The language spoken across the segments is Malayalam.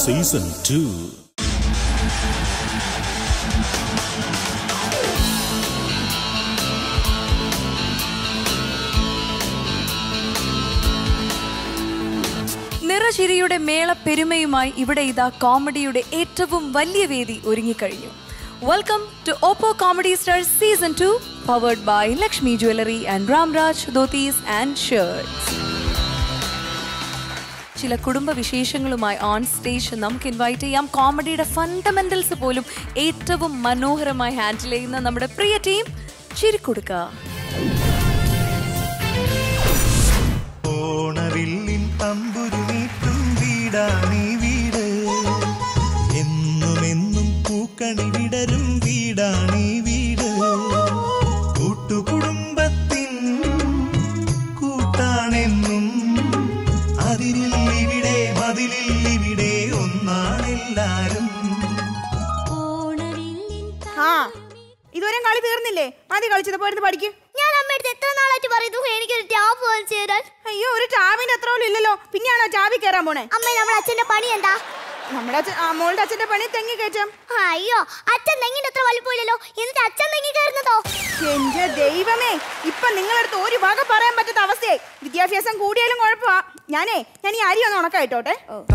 സീസൺ ടു നിറചിരിയുടെ മേള പെരുമയുമായി ഇവിടെ ഇതാ കോമഡിയുടെ ഏറ്റവും വലിയ വേദി ഒരുങ്ങിക്കഴിഞ്ഞു welcome to Oppo comedy star season two powered by Lakshmi jewellery and Ramraj dhotis and shirts ചില കുടുംബ വിശേഷങ്ങളുമായി ഓൺ സ്റ്റേജ് നമുക്ക് ഇൻവൈറ്റ് ചെയ്യാം കോമഡിയുടെ ഫണ്ടമെന്റൽസ് പോലും ഏറ്റവും മനോഹരമായി ഹാൻഡിൽ ചെയ്യുന്ന നമ്മുടെ പ്രിയ ടീം ചിരിക്കൊടുക്ക ഓണവില്ലിൻ തമ്പുരു നീട്ടും വീടാണീ വീട് എന്നുമെന്നും പൂക്കണി വിടരും വീടാണീ വീട് കൂട്ടുകുടുംബത്തിൻ കൂട്ടാണെന്നും അതിരിൽ ഇവിടെ മതിലിൽ ഇവിടെ ഒന്നാണെല്ലാരും ആ ഇതുവരെ കളി തീർന്നില്ലേ മതി കളിച്ചത് പോയിരുന്നു പഠിക്കും ഞാൻ അമ്മയുടെ എത്ര നാളായിട്ട് പറയുന്നു എനിക്കൊരു ടാപ്പ് വാങ്ങിച്ചു തരാൻ അയ്യോ ഒരു ടാബിന് എത്ര പോലും ഇല്ലല്ലോ പിന്നെയാണോ ടാബി കയറാൻ പോണേ അമ്മ നമ്മുടെ അച്ഛന്റെ പണി എന്താ നമ്മുടെ അച്ഛൻ ആ, മോളുടെ അച്ഛന്റെ പണി തെങ്ങി കയറ്റം അയ്യോ അച്ഛൻ തെങ്ങിന്റെ അത്ര വലിപ്പമില്ലല്ലോ എന്നിട്ട് അച്ഛൻ തെങ്ങി കയറുന്നതോ എന്റെ ദൈവമേ ഇപ്പൊ നിങ്ങളടുത്ത് ഒരു വക പറയാൻ പറ്റാത്ത അവസ്ഥയായി വിദ്യാഭ്യാസം കൂടിയാലും കുഴപ്പമാ ഞാനേ ഞാൻ ഈ അരി ഒന്ന് ഉണക്കായിട്ടോട്ടെ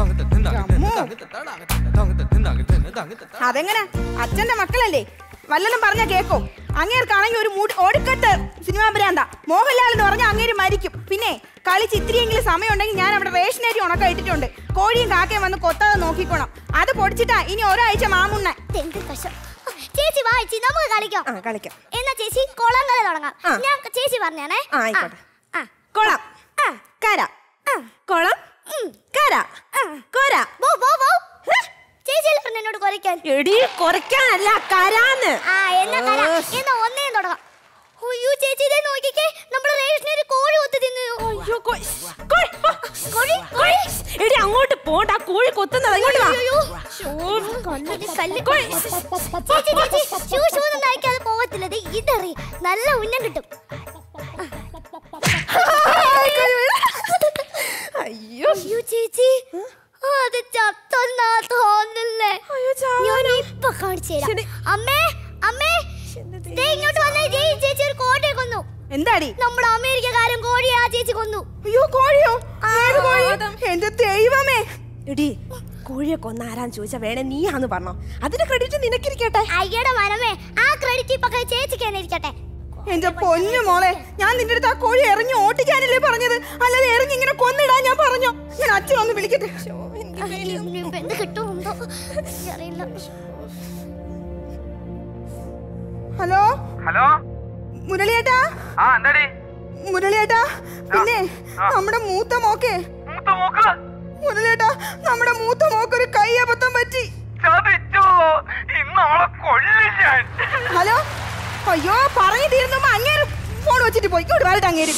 അതെങ്ങനെ അച്ഛന്റെ മക്കളല്ലേ വല്ലതും പറഞ്ഞാ കേക്കോ അങ്ങേർക്കാണെങ്കിൽ ഒരു മൂടി ഓടിക്കട്ട് സിനിമാ ഭ്രാന്ത മോഹൻലാൽ എന്ന് പറഞ്ഞാൽ അങ്ങേര് മരിക്കും പിന്നെ കളിച്ച് ഇത്തിരിയെങ്കിലും സമയം ഉണ്ടെങ്കിൽ ഞാൻ അവിടെ റേഷനരി ഉണക്ക ഇട്ടിട്ടുണ്ട് കോഴിയും കാക്കയും വന്ന് കൊത്താതെ നോക്കിക്കോണം അത് പൊടിച്ചിട്ടാ ഇനി ഒരാഴ്ച മാമുണ്ണ തെങ്ക് കഷം ചേച്ചി വായിച്ചി നമുക്ക് കളിക്കാം ആ കളിക്കാം എന്നാ ചേച്ചി കുളം കളി തുടങ്ങാം ആ. ഞാൻ ചേച്ചി പറഞ്ഞാണേ ആ, ആയിക്കോട്ടെ. ആ, കൊളം കര കൊളം കര കൊര പോ, പോ, പോ. ചേച്ചി അല്ലേ പറഞ്ഞെ എന്നോട് കുരയ്ക്കാൻ എടി കുറയ്ക്കാനല്ല കരാന്ന് ആ എന്നാ കര എന്നാ ഒന്നേ തുടങ്ങാം അയ്യോ ചേച്ചി ഇതേ നോക്കിക്കേ നമ്മുടെ റേഷനരി കോഴി ഒത്തു തിന്നു അയ്യോ, കോ- കോഴി, പോ. കോഴി. എടി അങ്ങോട്ട് പോണ്ട കോഴി കൊത്തുന്നത് ഇങ്ങോട്ട് വാ. അയ്യോ. കല്ല്, കല്ല്. ചേച്ചി ചേച്ചി ഷൂ ഷൂ ഒന്നും നയിക്കാതെ പോകത്തില്ല ദേ ഇതറി നല്ല ഉന്നം കിട്ടും അയ്യോ അയ്യോ ചേച്ചി അത് ചത്തെന്നാ തോന്നുന്നേ ഞാൻ ഇപ്പൊ കാണിച്ചു തരാം ശരി. അമ്മേ അമ്മേ ദേ ഇങ്ങോട്ട് വന്നേ ദേ ഈ ചേച്ചി ഒരു കോഴിയെ കൊന്നു എന്താടി നമ്മുടെ അമേരിക്കക്കാരൻ കോഴിയെ ആ ചേച്ചി കൊന്നു അയ്യോ കോഴിയോ ഏത് കോഴി എന്റെ ദൈവമേ എടി കോഴിയെ കൊന്ന ആരാന്ന് ചോദിച്ചാ വേണേ നീയാന്ന് പറഞ്ഞോ അതിന്റെ ക്രെഡിറ്റ് നിനക്കിരിക്കട്ടെ അയ്യടെ മനമേ ആ ക്രെഡിറ്റ് ഇപ്പൊ ചേച്ചിക്ക് തന്നെ ഇരിക്കട്ടെ എന്റെ പൊന്നു മോളെ ഞാൻ നിന്റെ അടുത്ത് ആ കോഴി ഇറങ്ങി ഓട്ടിക്കാനല്ലേ പറഞ്ഞത് അല്ലാതെ ഇറങ്ങി ഇങ്ങനെ കൊന്നിടാൻ ഞാൻ പറഞ്ഞു ഞാൻ അച്ഛനൊന്ന് വിളിക്കട്ടെ ഇനിയിപ്പൊ എന്ത് കിട്ടുമെന്തോ അറിയില്ല ഹലോ ഹലോ മുരളിയേട്ടാ ആ എന്താടി മുരളിയേട്ടാ പിന്നെ നമ്മുടെ മൂത്ത മോക്കേ മൂത്ത മോക്ക് മുരളിയേട്ടാ നമ്മുടെ മൂത്ത മോക്കൊരു കൈ അബദ്ധം പറ്റി ചതിച്ചോ ഇന്ന് അവളെ കൊല്ലും ഞാൻ ഹലോ അയ്യോ പറഞ്ഞു തീർന്നുമ്പോ അങ്ങേര് ഫോൺ വെച്ചിട്ട് പോയി ഇങ്ങോട്ട് വരട്ടെ അങ്ങേര്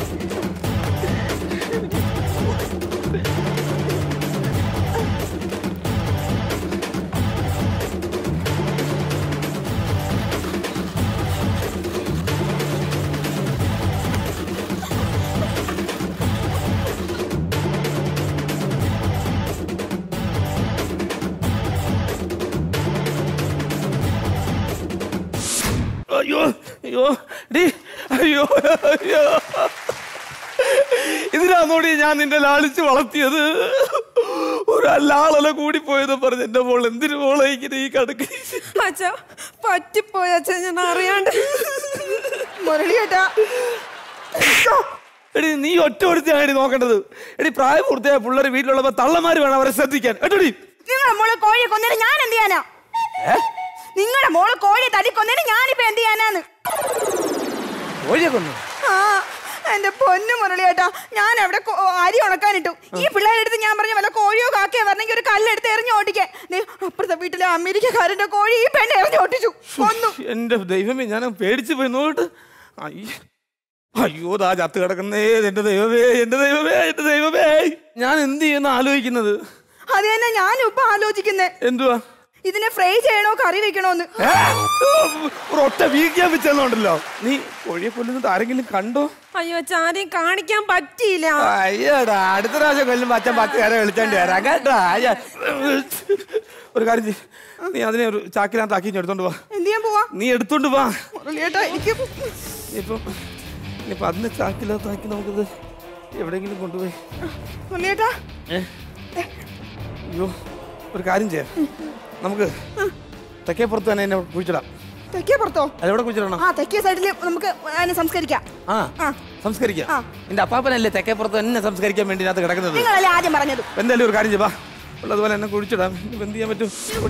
അയ്യോ അയ്യോ ഡി അയ്യോ അയ്യോ ഇതിനാന്നോടി ഞാൻ നിന്നെ ലാളിച്ച് വളർത്തിയത് ഒരല്ലാളല കൂടിപ്പോയെന്ന് പറഞ്ഞ് എന്റെ മോൾ എന്തിനു മോളെ ഇങ്ങനെ ഈ കണക്ക് അച്ഛാ പറ്റിപ്പോയ അച്ഛൻ ഞാൻ അറിയാണ്ട് മുരളിയേട്ടാ എടി നീ ഒറ്റ ഒരുത്തിയാണ് നോക്കേണ്ടത് എടി പ്രായപൂർത്തിയായ പിള്ളേർ വീട്ടിലുള്ളപ്പോ തള്ളമാര് വേണം അവരെ ശ്രദ്ധിക്കാൻ കേട്ടോടി നിങ്ങളുടെ മോളെ കോഴിയെ കൊന്നേരം ഞാൻ എന്ത് ചെയ്യാനാ നിങ്ങളുടെ മോളെ കോഴിയെ തല്ലി കൊന്നേരം ഞാനിപ്പോ എന്ത് ചെയ്യാനാന്ന് കോഴിയെ കൊന്നു ആ എന്റെ പൊന്നു മുരളിയേട്ടാ ഞാൻ അവിടെ കൊ- അരി ഉണക്കാനിട്ടു ഈ പിള്ളേരുടെ അടുത്ത് ഞാൻ പറഞ്ഞ വല്ല കോഴിയോ കാക്കയോ വരണമെങ്കിൽ ഒരു കല്ലെടുത്ത് എറിഞ്ഞ് ഓട്ടിക്കാൻ ദേ, അപ്പുറത്തെ വീട്ടിലെ അമേരിക്കക്കാരന്റെ കോഴി ഈ പെണ്ണ് എറിഞ്ഞ് ഓട്ടിച്ചു കൊന്നു എന്റെ ദൈവമേ ഞാൻ പേടിച്ചു പോയി നോട്ട് അയ്യ അയ്യോ ദാ ചത്ത് കിടക്കുന്നേ എന്റെ ദൈവമേ എന്റെ ദൈവമേ എന്റെ ദൈവമേ ഞാൻ എന്ത് ചെയ്യുന്ന ആലോചിക്കുന്നത് അത് തന്നെ ഞാനും ഇപ്പൊ ആലോചിക്കുന്നേ എന്തുവാ ഇതിനെ ഫ്രൈ ചെയ്യണോ കറി വെക്കണോന്ന് ഏ? ഒരു ഒറ്റ വീക്കാൻ വെച്ചെന്നുണ്ടല്ലോ നീ കോഴിയെ കൊല്ലുന്നത് ആരെങ്കിലും കണ്ടോ അയ്യോ ചാരെയും കാണിക്കാൻ പറ്റിയില്ല അയ്യടാ അടുത്ത പ്രാവശ്യം കൊല്ലുമ്പോ അച്ഛൻ പത്ത് പേരെ വിളിച്ചോണ്ട് വരാം കേട്ടോ അയ്യ. ഒരു കാര്യം ചെയ്യ്. നീ അതിനെ ഒരു ചാക്കിനകത്ത് ആക്കി എടുത്തോണ്ട് വാ എന്ത് ചെയ്യാൻ പോവാ നീ എടുത്തോണ്ട് വാ മുരളിയേട്ടാ എനിക്ക് ഇപ്പം ഇനിയിപ്പം അതിനെ ചാക്കിനകത്ത് ആക്കി നമുക്കിത് എവിടെയെങ്കിലും കൊണ്ടുപോയി മുരളിയേട്ടാ ഏ? അയ്യോ ഒരു കാര്യം ചെയ്യാം നമുക്ക് തെക്കേപ്പുറത്ത് തന്നെ എന്നെ കുഴിച്ചിടാം തെക്കേ പുറത്തോ അതെവിടെ കുഴിച്ചിടണം ആ തെക്കേ സൈഡിൽ നമുക്ക് അതിനെ സംസ്കരിക്കാം ആ ആ. സംസ്കരിക്കാം ആ. എന്റെ അപ്പാപ്പനല്ലേ തെക്കേപ്പുറത്ത് തന്നെ സംസ്കരിക്കാൻ വേണ്ടി ഇതിനകത്ത് കിടക്കുന്നത് നിങ്ങളല്ലേ ആദ്യം പറഞ്ഞത് എന്തായാലും ഒരു കാര്യം ചെയ്യാ ഉള്ളതുപോലെ എന്നെ കുഴിച്ചിടാം ഇനിയിപ്പോ എന്ത് ചെയ്യാൻ പറ്റും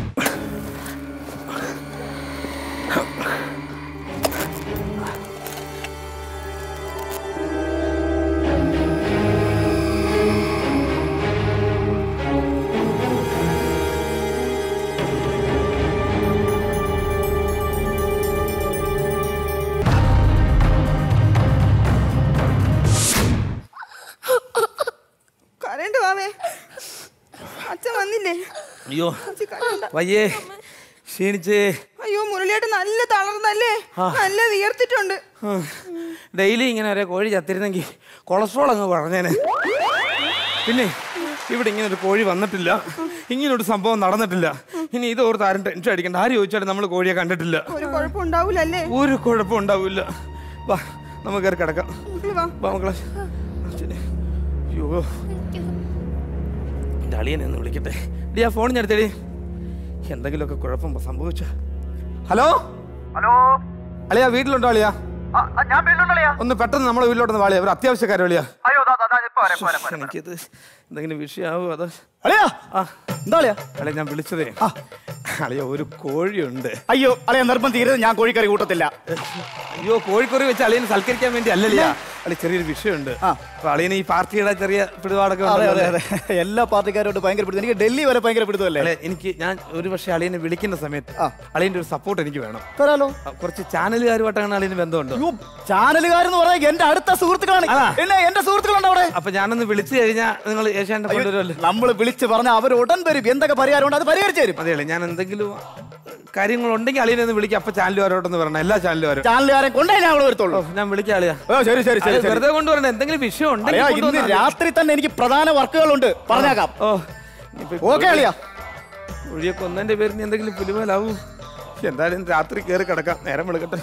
കരണ്ട് വാവേ അച്ഛൻ വന്നില്ലേ അയ്യോ അച്ഛൻ കരയണ്ട. വയ്യേ ക്ഷീണിച്ചേ അയ്യോ മുരളിയേട്ടൻ നല്ല തളർന്നല്ലേ നല്ല വിയർത്തിട്ടുണ്ട് ഡെയിലി ഇങ്ങനെ ഒരേ കോഴി ചത്തിരുന്നെങ്കിൽ കൊളസ്ട്രോൾ അങ്ങ് പറഞ്ഞേനെ പിന്നെ ഇവിടെ ഇങ്ങനെ ഒരു കോഴി വന്നിട്ടില്ല ഇങ്ങനെ ഒരു സംഭവം നടന്നിട്ടില്ല ഇനി ഇത് ഓർത്ത് ആരും ടെൻഷൻ അടിക്കണ്ട ആര് ചോദിച്ചാലും നമ്മൾ കോഴിയെ കണ്ടിട്ടില്ല ഒരു കുഴപ്പം ഉണ്ടാവൂലല്ലേ ഒരു കുഴപ്പം ഉണ്ടാവില്ല വാ നമുക്ക് കയറി കിടക്കാം മക്കള് വാ വാ മക്കളെ ശരി. അയ്യോ എൻ്റെ അളിയനെ ഒന്ന് വിളിക്കട്ടെ ഡി ആ ഫോൺ ഞാൻ എടുത്തേടി എന്തെങ്കിലുമൊക്കെ കുഴപ്പം സംഭവിച്ച ഹലോ ഹലോ അളിയാ വീട്ടിലുണ്ടോ അളിയാ ആ, ആ, ഞാൻ വീട്ടിലുണ്ടല്ലയാ ഒന്ന് പെട്ടെന്ന് നമ്മളെ വീട്ടിലോട്ടൊന്ന് വാളിയാ ഒരു അത്യാവശ്യക്കാരോ അളിയാ അയ്യോ ദാ, ദാ, ദാ, ഇപ്പൊ വരാം, ഇപ്പൊ വരാം, ഇപ്പൊ വരാം. എനിക്കിത് എന്തെങ്കിലും വിഷയമാവോ അതോ അളിയാ ആ എന്താ അളിയാ അളിയ ഞാൻ വിളിച്ചതേ അളിയ ഒരു കോഴിയുണ്ട് അയ്യോ അളിയാ നിർബന്ധിക്കരുത് ഞാൻ കോഴിക്കറി കൂട്ടത്തില്ല അയ്യോ കോഴിക്കറി വെച്ച് അളിയനെ സൽക്കരിക്കാൻ വേണ്ടി അല്ലല്ലേ അളി ചെറിയൊരു വിഷയമുണ്ട് ആ. അപ്പൊ അളിയന് ഈ പാർട്ടിയുടെ ചെറിയ പിടിപാടൊക്കെ അതെ ഉണ്ടല്ലോ അതെ അല്ലേ? അതെ എല്ലാ പാർട്ടിക്കാരോട് ഭയങ്കര പിടുത്തം എനിക്ക് ഡൽഹി വരെ ഭയങ്കര പിടുത്തമല്ലേ അല്ലെ എനിക്ക് ഞാൻ ഒരു പക്ഷേ അളിയനെ വിളിക്കുന്ന സമയത്ത് ആ. അളിയന്റെ ഒരു സപ്പോർട്ട് എനിക്ക് വേണം തരാലോ ആ, കുറച്ച് ചാനലുകാരുമായിട്ടാണ് അളിയന് ബന്ധമുണ്ട് അയ്യോ ചാനലുകാരെന്ന് പറയാൻ എന്റെ അടുത്ത സുഹൃത്തുക്കളാണ് ആ. എന്നെ എന്റെ സുഹൃത്തുക്കളുണ്ട് അവിടെ അപ്പൊ ഞാനൊന്ന് വിളിച്ചു കഴിഞ്ഞാൽ നിങ്ങൾ ഏഷ്യാന്റെ കൊണ്ടുവരുമല്ലോ നമ്മൾ വിളിച്ച് പറഞ്ഞ അവർ ഉടൻ വരും എന്തൊക്കെ പരിഹാരമുണ്ട് അത് പരിഹരിച്ചു തരും അതെയല്ലേ ഞാൻ എന്തെങ്കിലും കാര്യങ്ങളുണ്ടെങ്കിൽ അളിയനെ ഒന്ന് വിളിക്കാം അപ്പൊ ചാനലുകാരോട്ടൊന്ന് പറയണം എല്ലാ ചാനലുകാരും ചാനലുകാരെ കൊണ്ടേ ഞാൻ അവിടെ വരത്തുള്ളൂ ഞാൻ വിളിക്കാം അളിയാ ഓ ശരി ശരി ശരി അളിയ ശരി വെറുതെ കൊണ്ടുവരണം എന്തെങ്കിലും വിഷയം അളിയാ, ഉണ്ടെങ്കിൽ ഇന്ന് കൊണ്ടുവന്നാ മതി. രാത്രി തന്നെ എനിക്ക് പ്രധാന വർക്കുകളുണ്ട് പറഞ്ഞേക്കാം ഓ ഇനിയിപ്പോ ഓക്കെ അളിയാ ഒഴിയൊക്കെ ഒന്നതിന്റെ പേരിന് എന്തെങ്കിലും പുലിമേലാവൂ എന്തായാലും രാത്രി കയറി കിടക്കാം നേരം വിളിക്കട്ടെ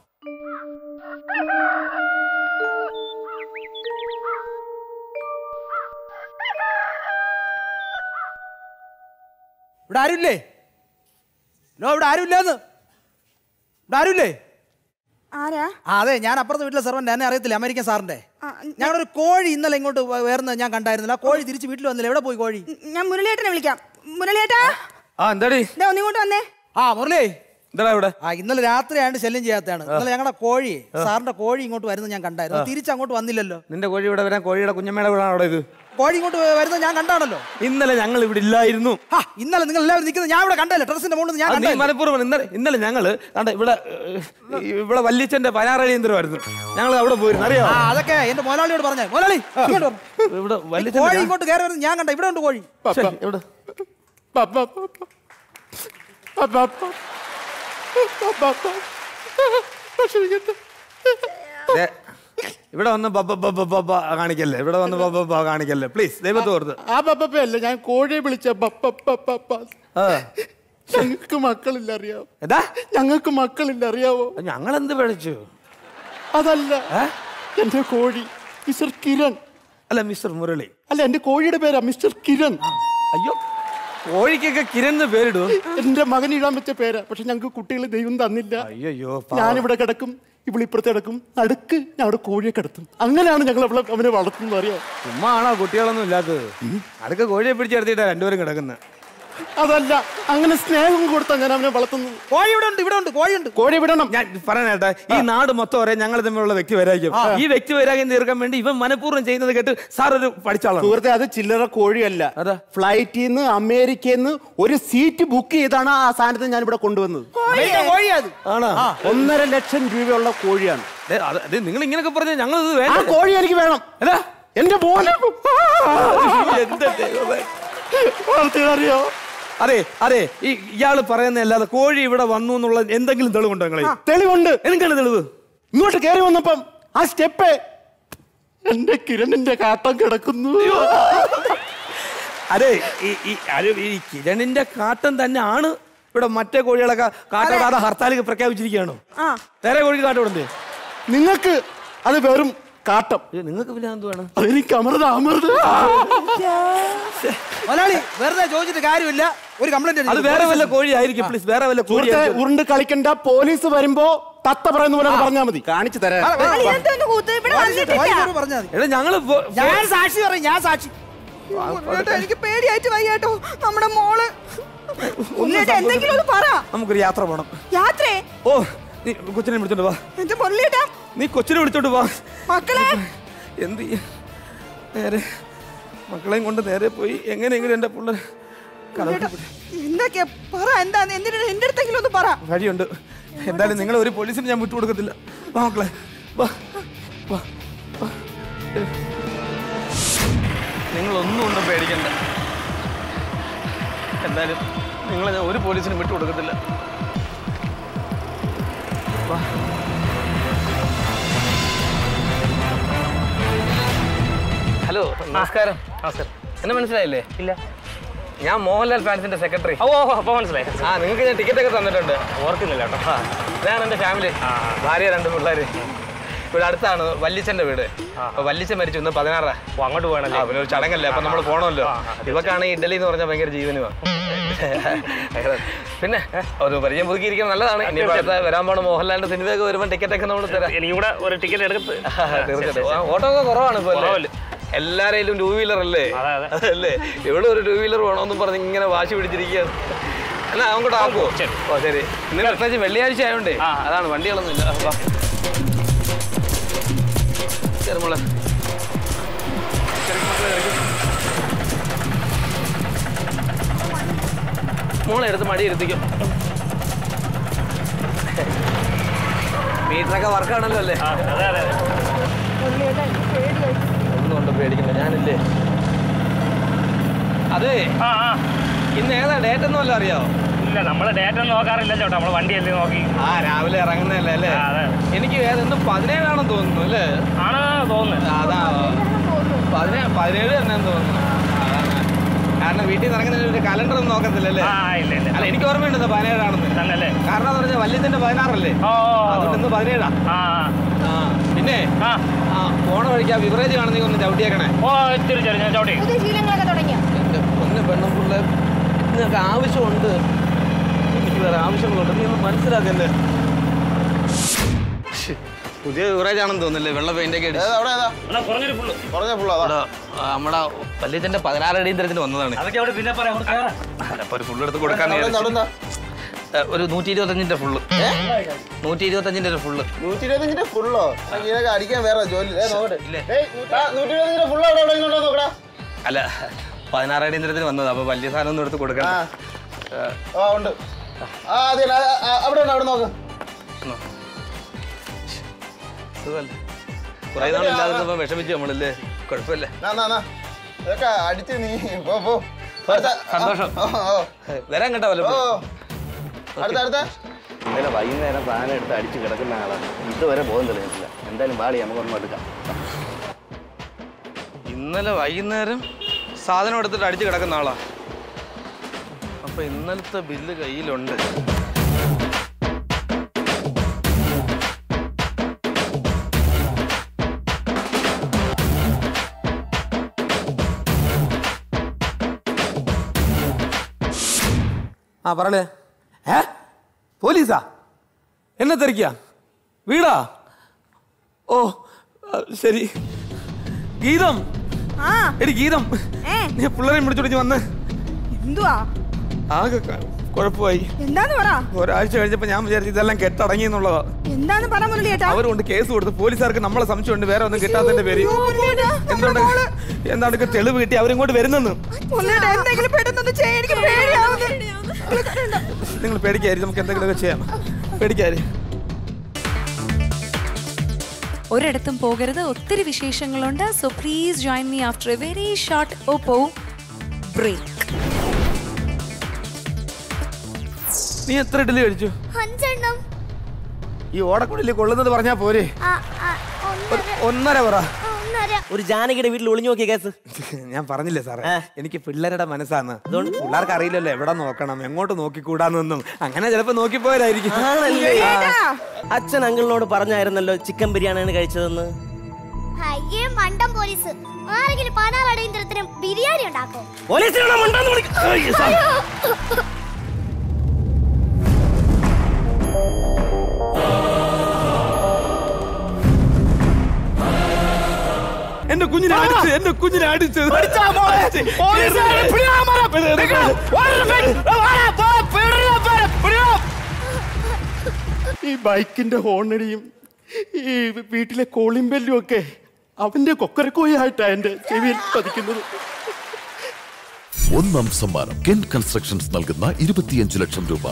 ഇവിടെ ആരുമില്ലേ ലോ ഇവിടെ ആരുമില്ലെന്ന് ഇവിടെ ആരുമില്ലേ ആരാ ആ അതെ ഞാൻ അപ്പുറത്തെ വീട്ടിലെ സെർവൻ്റ് എന്നെ അറിയത്തില്ല അമേരിക്കൻ സാറിന്റെ ആ, ഞങ്ങളുടെ ഒരു കോഴി ഇന്നലെ ഇങ്ങോട്ട് വ- വേർന്ന് ഞാൻ കണ്ടായിരുന്നില്ല ആ കോഴി തിരിച്ച് വീട്ടിൽ വന്നില്ല എവിടെ പോയി കോഴി ഞാൻ മുരളിയേട്ടനെ വിളിക്കാം മുരളിയേട്ടാ ആ എന്താടി ദേ ഒന്നിങ്ങോട്ട് വന്നേ ആ മുരളി എന്താടാ ഇവിടെ ആ ഇന്നലെ രാത്രി ആയതുകൊണ്ട് ശല്യം ചെയ്യാത്തതാണ് ഇന്നലെ ഞങ്ങളുടെ കോഴി സാറിന്റെ കോഴി ഇങ്ങോട്ട് വരുന്നത് ഞാൻ കണ്ടായിരുന്നു അത് തിരിച്ച് അങ്ങോട്ട് വന്നില്ലല്ലോ നിന്റെ കോഴി ഇവിടെ വരാൻ കോഴിയുടെ കുഞ്ഞമ്മയുടെ വീടാണ് അവിടെ ഇത് കോഴി ഇങ്ങോട്ട് വരുന്നത് ഞാൻ കണ്ടാണല്ലോ ഇന്നലെ ഞങ്ങൾ ഇവിടെ ഇല്ലായിരുന്നു ആ ഇന്നലെ നിങ്ങൾ എല്ലാവരും നിൽക്കുന്നത് ഞാൻ ഇവിടെ കണ്ടല്ലോ ടെറസിന്റെ മുകളിൽ ഞാൻ അത് നീ കണ്ടല്ലോ മനഃപൂർവ്വം ഇന്നലെ ഇന്നലെ ഞങ്ങള് കണ്ട ഇവിടെ ഏഹ്, ഇവിടെ വല്യച്ഛന്റെ പനാറളിയന്ത്രമായിരുന്നു ഞങ്ങൾ അവിടെ പോയിരുന്നു അറിയാമോ ആ അതൊക്കെ എന്റെ മുതലാളിയോട് പറഞ്ഞേ മുതലാളി ഇങ്ങോട്ട് വരണം. ഇവിടെ കോഴി വല്യച്ഛൻ ഇങ്ങോട്ട് കയറി വരുന്നത് ഞാൻ കണ്ട ഇവിടെ ഉണ്ട് കോഴി ഇവിടെ ദേ, ഇവിടെ വന്ന് ബബ്ബ ബബ്ബ ബബ്ബ കാണിക്കല്ലേ ഇവിടെ വന്ന് ബബ്ബ ബബ്ബ കാണിക്കല്ലേ പ്ലീസ് ദൈവത്തെ ഓർത്ത് ആ പപ്പല്ല ഞാൻ കോഴിയെ വിളിച്ച പപ്പ ആ. ഞങ്ങൾക്ക് മക്കളില്ല അറിയാവോ എടാ ഞങ്ങൾക്ക് മക്കളില്ല അറിയാവോ ഞങ്ങൾ എന്ത് പഴിച്ചു അതല്ല എന്റെ കോഴി മിസ്റ്റർ കിരൺ അല്ല മിസ്റ്റർ മുരളി അല്ല എന്റെ കോഴിയുടെ പേരാ മിസ്റ്റർ കിരൺ അയ്യോ കോഴിക്കൊക്കെ കിരൺ പേരിടൂ എന്റെ മകൻ ഇടാൻ വെച്ച പേരാ പക്ഷെ ഞങ്ങൾക്ക് കുട്ടികളെ ദൈവം തന്നില്ല അയ്യോ ഞാനിവിടെ കിടക്കും ഇവിടെ ഇപ്പുറത്ത് കിടക്കും നടുക്ക് ഞാൻ അവിടെ കോഴിയെ കിടത്തും അങ്ങനെയാണ് ഞങ്ങൾ അവളെ അവനെ വളർത്തുന്നത് അറിയാം ചുമ്മാ ആണോ കുട്ടികളൊന്നും ഇല്ലാത്തത് അടുക്ക കോഴിയെ പിടിച്ചെടുത്തിട്ടാ രണ്ടുപേരും കിടക്കുന്നത് അതല്ല അങ്ങനെ സ്നേഹം കൊടുത്താ ഞാൻ അവനെ വളർത്തുന്നത് കോഴി ഇവിടെ ഉണ്ട് ഇവിടെ ഉണ്ട് കോഴി ഉണ്ട് കോഴി വിടണം ഞാൻ പറയാനേട്ടാ ഈ നാട് മൊത്തം ഒരേ ഞങ്ങൾ തമ്മിലുള്ള വ്യക്തി വൈരാഗ്യം ഈ വ്യക്തി വൈരാഗ്യം തീർക്കാൻ വേണ്ടി ഇവൻ മനഃപൂർവ്വം ചെയ്യുന്നത് കേട്ട് സാർ ഒരു പഠിച്ചാളാണ് സുഹൃത്തെ അത് ചില്ലറ കോഴിയല്ല അതാ? ഫ്ലൈറ്റിൽ നിന്ന് അമേരിക്കയിൽ നിന്ന് ഒരു സീറ്റ് ബുക്ക് ചെയ്താണ് ആ സാധനത്തെ ഞാൻ ഇവിടെ കൊണ്ടുവന്നത് കോഴിയാ അത് ആണോ ആ, ഒന്നര ലക്ഷം രൂപയുള്ള കോഴിയാണ് ദേ, അത് അത് നിങ്ങൾ ഇങ്ങനെയൊക്കെ പറഞ്ഞ ഞങ്ങൾ ഇത് ആ വേണ്ട കോഴി എനിക്ക് വേണം അതാ എന്റെ മോനെ എന്റെ ദൈവമേ. വളർത്തിയത് അറിയോ അതെ അതെ ഈ ഇയാള് പറയുന്ന അല്ലാതെ കോഴി ഇവിടെ വന്നു എന്നുള്ള എന്തെങ്കിലും തെളിവുണ്ടോ നിങ്ങളെ തെളിവുണ്ട് എന്താണ് തെളിവ് ഇങ്ങോട്ട് കയറി വന്നപ്പം ആ സ്റ്റെപ്പ് എന്റെ കിരണിന്റെ കാട്ടം കിടക്കുന്നു അതെ ഈ ഈ അത് ഈ കിരണിന്റെ കാട്ടം തന്നെ ആണ് ഇവിടെ മറ്റേ കോഴികളൊക്കെ കാട്ടോടാതെ ഹർത്താൽ പ്രഖ്യാപിച്ചിരിക്കുകയാണോ ആ വേറെ കോഴിക്ക് കാട്ടോടണ്ടേ നിങ്ങൾക്ക് അത് വെറും കാട്ടം നിങ്ങൾക്ക് പിന്നെ എന്തുവാണ് അതെനിക്ക് അമൃത അമൃത മലയാളി വെറുതെ ചോദിച്ചിട്ട് കാര്യമില്ല ഒരു കംപ്ലൈന്റ് അത് വേറെ വല്ല കോഴി ആയിരിക്കും പ്ലീസ് വേറെ വല്ല കോഴി സുഹൃത്തെ ഉരുണ്ട് കളിക്കണ്ട പോലീസ് വരുമ്പോ തത്ത പറയുന്ന പോലെ പറഞ്ഞാൽ മതി കാണിച്ചു തരാം ആള് ഇതെന്തൊന്ന് കൂത്ത് ഇവിടെ വന്നിട്ടില്ല പറഞ്ഞാൽ മതി എടാ ഞങ്ങള് പോ- ഞാൻ സാക്ഷി പറയും ഞാൻ സാക്ഷി ഉണ്ണിയേട്ടാ, എനിക്ക് പേടിയായിട്ട് വയ്യാട്ടോ നമ്മുടെ മോള് ഉണ്ണിയേട്ടാ എന്തെങ്കിലും ഒന്ന് പറ നമുക്കൊരു യാത്ര പോണം യാത്രേ ഓ നീ കൊച്ചിനെ വിളിച്ചോണ്ട് വാ എന്റെ മുരളിയേട്ടാ നീ കൊച്ചിനെ വിളിച്ചോണ്ട് വാ മക്കളെ എന്ത് ചെയ്യ നേരെ മക്കളെയും കൊണ്ട് നേരെ പോയി എങ്ങനെയെങ്കിലും എന്റെ പിള്ളേർ ഉണ്ണിയേട്ടാ, എന്തൊക്കെയാ പറ എന്താ എന്തിനാ എന്റെ അടുത്തെങ്കിലും ഒന്ന് പറ വഴിയുണ്ട് എന്തായാലും നിങ്ങൾ ഒരു പോലീസിന് ഞാൻ വിട്ടുകൊടുക്കത്തില്ല വാ മക്കളെ വാ വാ വാ. നിങ്ങളൊന്നും ഒന്നും പേടിക്കണ്ട എന്തായാലും നിങ്ങളെ ഞാൻ ഒരു പോലീസിനും വിട്ടുകൊടുക്കത്തില്ല വാ ഹലോ നമസ്കാരം നമസ്കാരം എന്നെ മനസ്സിലായില്ലേ ഇല്ല ഞാൻ മോഹൻലാൽ ഫാൻസിന്റെ സെക്രട്ടറി ഓ അപ്പൊ മനസ്സിലായി ആ നിങ്ങൾക്ക് ഞാൻ ടിക്കറ്റ് ഒക്കെ തന്നിട്ടുണ്ട് ഓർക്കുന്നില്ല കേട്ടോ ആ, ഇതാണ് എന്റെ ഫാമിലി ഭാര്യ രണ്ട് പിള്ളേര് ഇവിടെ അടുത്താണ് വല്ലിച്ചന്റെ വീട് അപ്പൊ വല്ലിച്ചൻ മരിച്ചു ഇന്ന് പതിനാറാ ഓ അങ്ങോട്ട് പോകണല്ലേ ആ പിന്നെ ഒരു ചടങ്ങല്ലേ അപ്പൊ നമ്മൾ പോകണമല്ലോ ഇവക്കാണ് ഈ ഇഡലി എന്ന് പറഞ്ഞാൽ ഭയങ്കര ജീവനുമാ പിന്നെ ഒരു പരിചയം പുതുക്കിയിരിക്കുന്നത് നല്ലതാണ് ഇനി അടുത്ത വരാൻ പോണ മോഹൻലാലിന്റെ സിനിമയൊക്കെ വരുമ്പോൾ ടിക്കറ്റ് ഒക്കെ നമ്മൾ തരാം എനിക്ക് കൂടെ ഒരു ടിക്കറ്റ് എടുത്ത് തീർച്ചയായിട്ടും ആ, ഓട്ടോ ഒക്കെ കുറവാണ് ഇപ്പൊ അല്ലേ? കുറവല്ലേ? എല്ലാരേലും ടൂ വീലർ അല്ലേ അതെ, അതെ. അതല്ലേ ഇവിടെ ഒരു ടൂ വീലർ വേണമെന്നും പറഞ്ഞ് ഇങ്ങനെ വാശി പിടിച്ചിരിക്കുകയാണ് എന്നാ അങ്ങോട്ട് ആക്കുവോ ഓ ശരി ഇന്ന് പ്രത്യേകിച്ച് വെള്ളിയാഴ്ച ആയതുകൊണ്ടേ അതാണ് വണ്ടികളൊന്നും ഇല്ല വാ. കേറ് മോളെ. കേറി മക്കളെ കേറി. മോളെ എടുത്ത് മടി ഇരുത്തിക്കും മീറ്ററൊക്കെ വർക്കാണല്ലോ അല്ലേ അതെ അതെ ഒന്നും കൊണ്ട് പേടിക്കണ്ട ഞാനില്ലേ അതെ ആ ആ ഇന്ന് ഏതാ ഡേറ്റ് ഒന്നും വല്ല അറിയാവോ ഇല്ല നമ്മള് ഡേറ്റ് ഒന്നും നോക്കാറില്ല ചേട്ടാ നമ്മള് വണ്ടിയല്ലേ നോക്കി ആ രാവിലെ ഇറങ്ങുന്നതല്ലേ അല്ലേ ആ, അതെ എനിക്ക് ഏതെന്ന് പതിനേഴാണെന്ന് തോന്നുന്നു അല്ലേ ആണ് തോന്നുന്നത് അതാ പതിനേഴ് പതിനേഴ് തന്നെ തോന്നുന്നു അതാണ്. കാരണം വീട്ടിൽ നിന്ന് ഇറങ്ങുന്നതിന് ഒരു കലണ്ടർ ഒന്നും നോക്കത്തില്ല അല്ലേ ആ ഇല്ല ഇല്ല അല്ല എനിക്ക് ഓർമ്മയുണ്ട് പതിനേഴാണെന്ന് തന്നല്ലേ കാരണം എന്ന് പറഞ്ഞാൽ വല്യത്തിന്റെ പതിനാറല്ലേ ഓ അതുകൊണ്ട് ഇന്ന് പതിനേഴാ ആ ആ പിന്നെ ആ ആ പോണ വഴിക്ക് ആ ബിവറേജ് കാണുന്നെങ്കിൽ ഒന്ന് ചവിട്ടിയേക്കണേ ഓ ഇത്തിരി ചെറിയ ഞാൻ ചവിട്ടി പുതിയ ശീലങ്ങളൊക്കെ തുടങ്ങിയ എന്റെ പൊന്ന് പെണ്ണും പിള്ളേ നിങ്ങൾക്ക് ആവശ്യമുണ്ട് എനിക്ക് വേറെ ആവശ്യങ്ങളുണ്ട് നീ ഒന്ന് മനസ്സിലാക്കല്ലേ ശ്ശ്, പുതിയ ബിവറേജ് ആണെന്ന് തോന്നുന്നില്ലേ വെള്ള പെയിന്റ് ഒക്കെ അടിച്ച്. എന്നാ കുറഞ്ഞൊരു ഫുള്ള് ഇവിടെ, ആ, നമ്മുടെ പല്ലിച്ചന്റെ പതിനാറ് അടിയന്തരത്തിന് വന്നതാണ് അതൊക്കെ അവിടെ പിന്നെ പറയാം അങ്ങോട്ട് കയറാം. അല്ല, അപ്പൊ ഒരു ഫുള്ള് എടുത്ത് കൊടുക്കാൻ ഒരു നൂറ്റി ഇരുപത്തഞ്ചിന്റെ ഫുള്ള് നൂറ്റി ഇരുപത്തഞ്ചിന്റെ ഒരു ഫുള്ള് നൂറ്റി ഇരുപത്തഞ്ചിന്റെ ഫുള്ളോ ഇതൊക്കെ അടിക്കാൻ വേറെ ജോലി ഏ, നോക്കട്ടെ ഇല്ലേ? ഏയ്, ആ, നൂറ്റി ഇരുപത്തഞ്ചിന്റെ ഫുള്ള് അവിടെ എവിടെയെങ്കിലും ഉണ്ടോ നോക്കടാ അല്ല പതിനാറ് അടിയന്തരത്തിന് വന്നത് അപ്പൊ വലിയ സാധനം ഒന്നും എടുത്ത് കൊടുക്കണം ആ. ആ ഉണ്ട് ആ അതെ ആ, ആ, അവിടെ ഉണ്ട് അവിടെ നോക്ക് സുഖമല്ലേ കുറെ നാളില്ലാതെ വിഷമിച്ചു നമ്മളല്ലേ കുഴപ്പമില്ല നാ നാ നാ ഇതൊക്കെ അടിച്ച് നീ പോ പോ അടുത്ത- സന്തോഷം. ഓ, ഓ, വരാൻ കേട്ടോ ഓ വല്ലപ്പോഴും അടുത്ത അടുത്ത ഇന്നലെ വൈകുന്നേരം സാധനം എടുത്ത് അടിച്ച് കിടക്കുന്ന ആളാണ് ഇതുവരെ ബോധം തെളിഞ്ഞിട്ടില്ല എന്തായാലും ബാളി നമുക്കൊന്നും എടുക്കാം ഇന്നലെ വൈകുന്നേരം സാധനം എടുത്തിട്ട് അടിച്ച് കിടക്കുന്ന ആളാ അപ്പൊ ഇന്നലത്തെ ബില്ല് കയ്യിലുണ്ട് ആ പറയലേ ഏ പോലീസാ എന്നെ തിരക്കിയ വീടാ ഓ ആ, ശരി ഗീതം ആ എടി ഗീതം ഏ നീ പിള്ളേരെ വിളിച്ചോടിച്ച് വന്ന് എന്തുവാ ആകെ ക- കുഴപ്പമായി എന്താന്ന് പറ ഒരാഴ്ച കഴിഞ്ഞപ്പോ ഞാൻ വിചാരിച്ചു ഇതെല്ലാം കെട്ടടങ്ങി എന്നുള്ളതാ എന്താന്ന് പറ മുരളിയേട്ടാ അവർ കൊണ്ട് കേസ് കൊടുത്ത് പോലീസുകാർക്ക് നമ്മളെ സംശയമുണ്ട് വേറെ ഒന്നും കിട്ടാത്തതിന്റെ പേര് മുരളിയേട്ടാ, എന്തുകൊണ്ട് എന്താണ് തെളിവ് കിട്ടി അവരിങ്ങോട്ട് വരുന്നെന്ന് മുരളിയേട്ടാ എന്തെങ്കിലും പെട്ടെന്നൊന്ന് ചെയ്യ് എനിക്ക് പേടിയാവുന്നു നിങ്ങൾ പേടിക്കാരി നമുക്ക് എന്തെങ്കിലുമൊക്കെ ചെയ്യാം പേടിക്കാരി ഒരിടത്തും പോകരുത് ഒത്തിരി വിശേഷങ്ങളുണ്ട് so please join me after a very short Oppo break നീ എത്ര ഇഡ്ഡലി കഴിച്ചു അഞ്ചെണ്ണം ഈ ഓടക്കുള്ളിൽ കൊള്ളുന്നത് പറഞ്ഞാ പോരെ ആ, ആ, ഒന്നര ഒന്നര പറ ആ, ഒന്നര ഒരു ജാനകിയുടെ വീട്ടിൽ ഒളിഞ്ഞു നോക്കിയ കേസ് ഞാൻ പറഞ്ഞില്ലേ സാറേ എനിക്ക് പിള്ളേരുടെ മനസ്സാണ് അതുകൊണ്ട് പിള്ളേർക്ക് അറിയില്ലല്ലോ എവിടെ നോക്കണം എങ്ങോട്ട് നോക്കിക്കൂടാന്നൊന്നും അങ്ങനെ ചിലപ്പോ നോക്കിപ്പോയതായിരിക്കും ആണല്ലേ അച്ഛൻ അങ്കിളിനോട് പറഞ്ഞായിരുന്നല്ലോ ചിക്കൻ ബിരിയാണിയാണ് കഴിച്ചതെന്ന് അയ്യേ മണ്ടം പോലീസ് ആരെങ്കിലും പാനാളടയന്ത്രത്തിനും ബിരിയാണി ഉണ്ടാക്കോ പോലീസിനാണോ മണ്ടാന്ന് വിളിക്ക- അയ്യോ, സാർ. എന്റെ കുഞ്ഞിനെ അടിച്ച് എന്റെ കുഞ്ഞിനെ അടിച്ച് ഈ ബൈക്കിന്റെ ഹോണടിയും ഈ വീട്ടിലെ കോളിംഗ് ബെല്ലും ഒക്കെ അവന്റെ കൊക്കരക്കോയായിട്ടാ എന്റെ ചെവിയിൽ പതിക്കുന്നത് ഒന്നാം സമ്മാനം കെൻ കൺസ്ട്രക്ഷൻസ് നൽകുന്ന ഇരുപത്തിയഞ്ച് ലക്ഷം രൂപ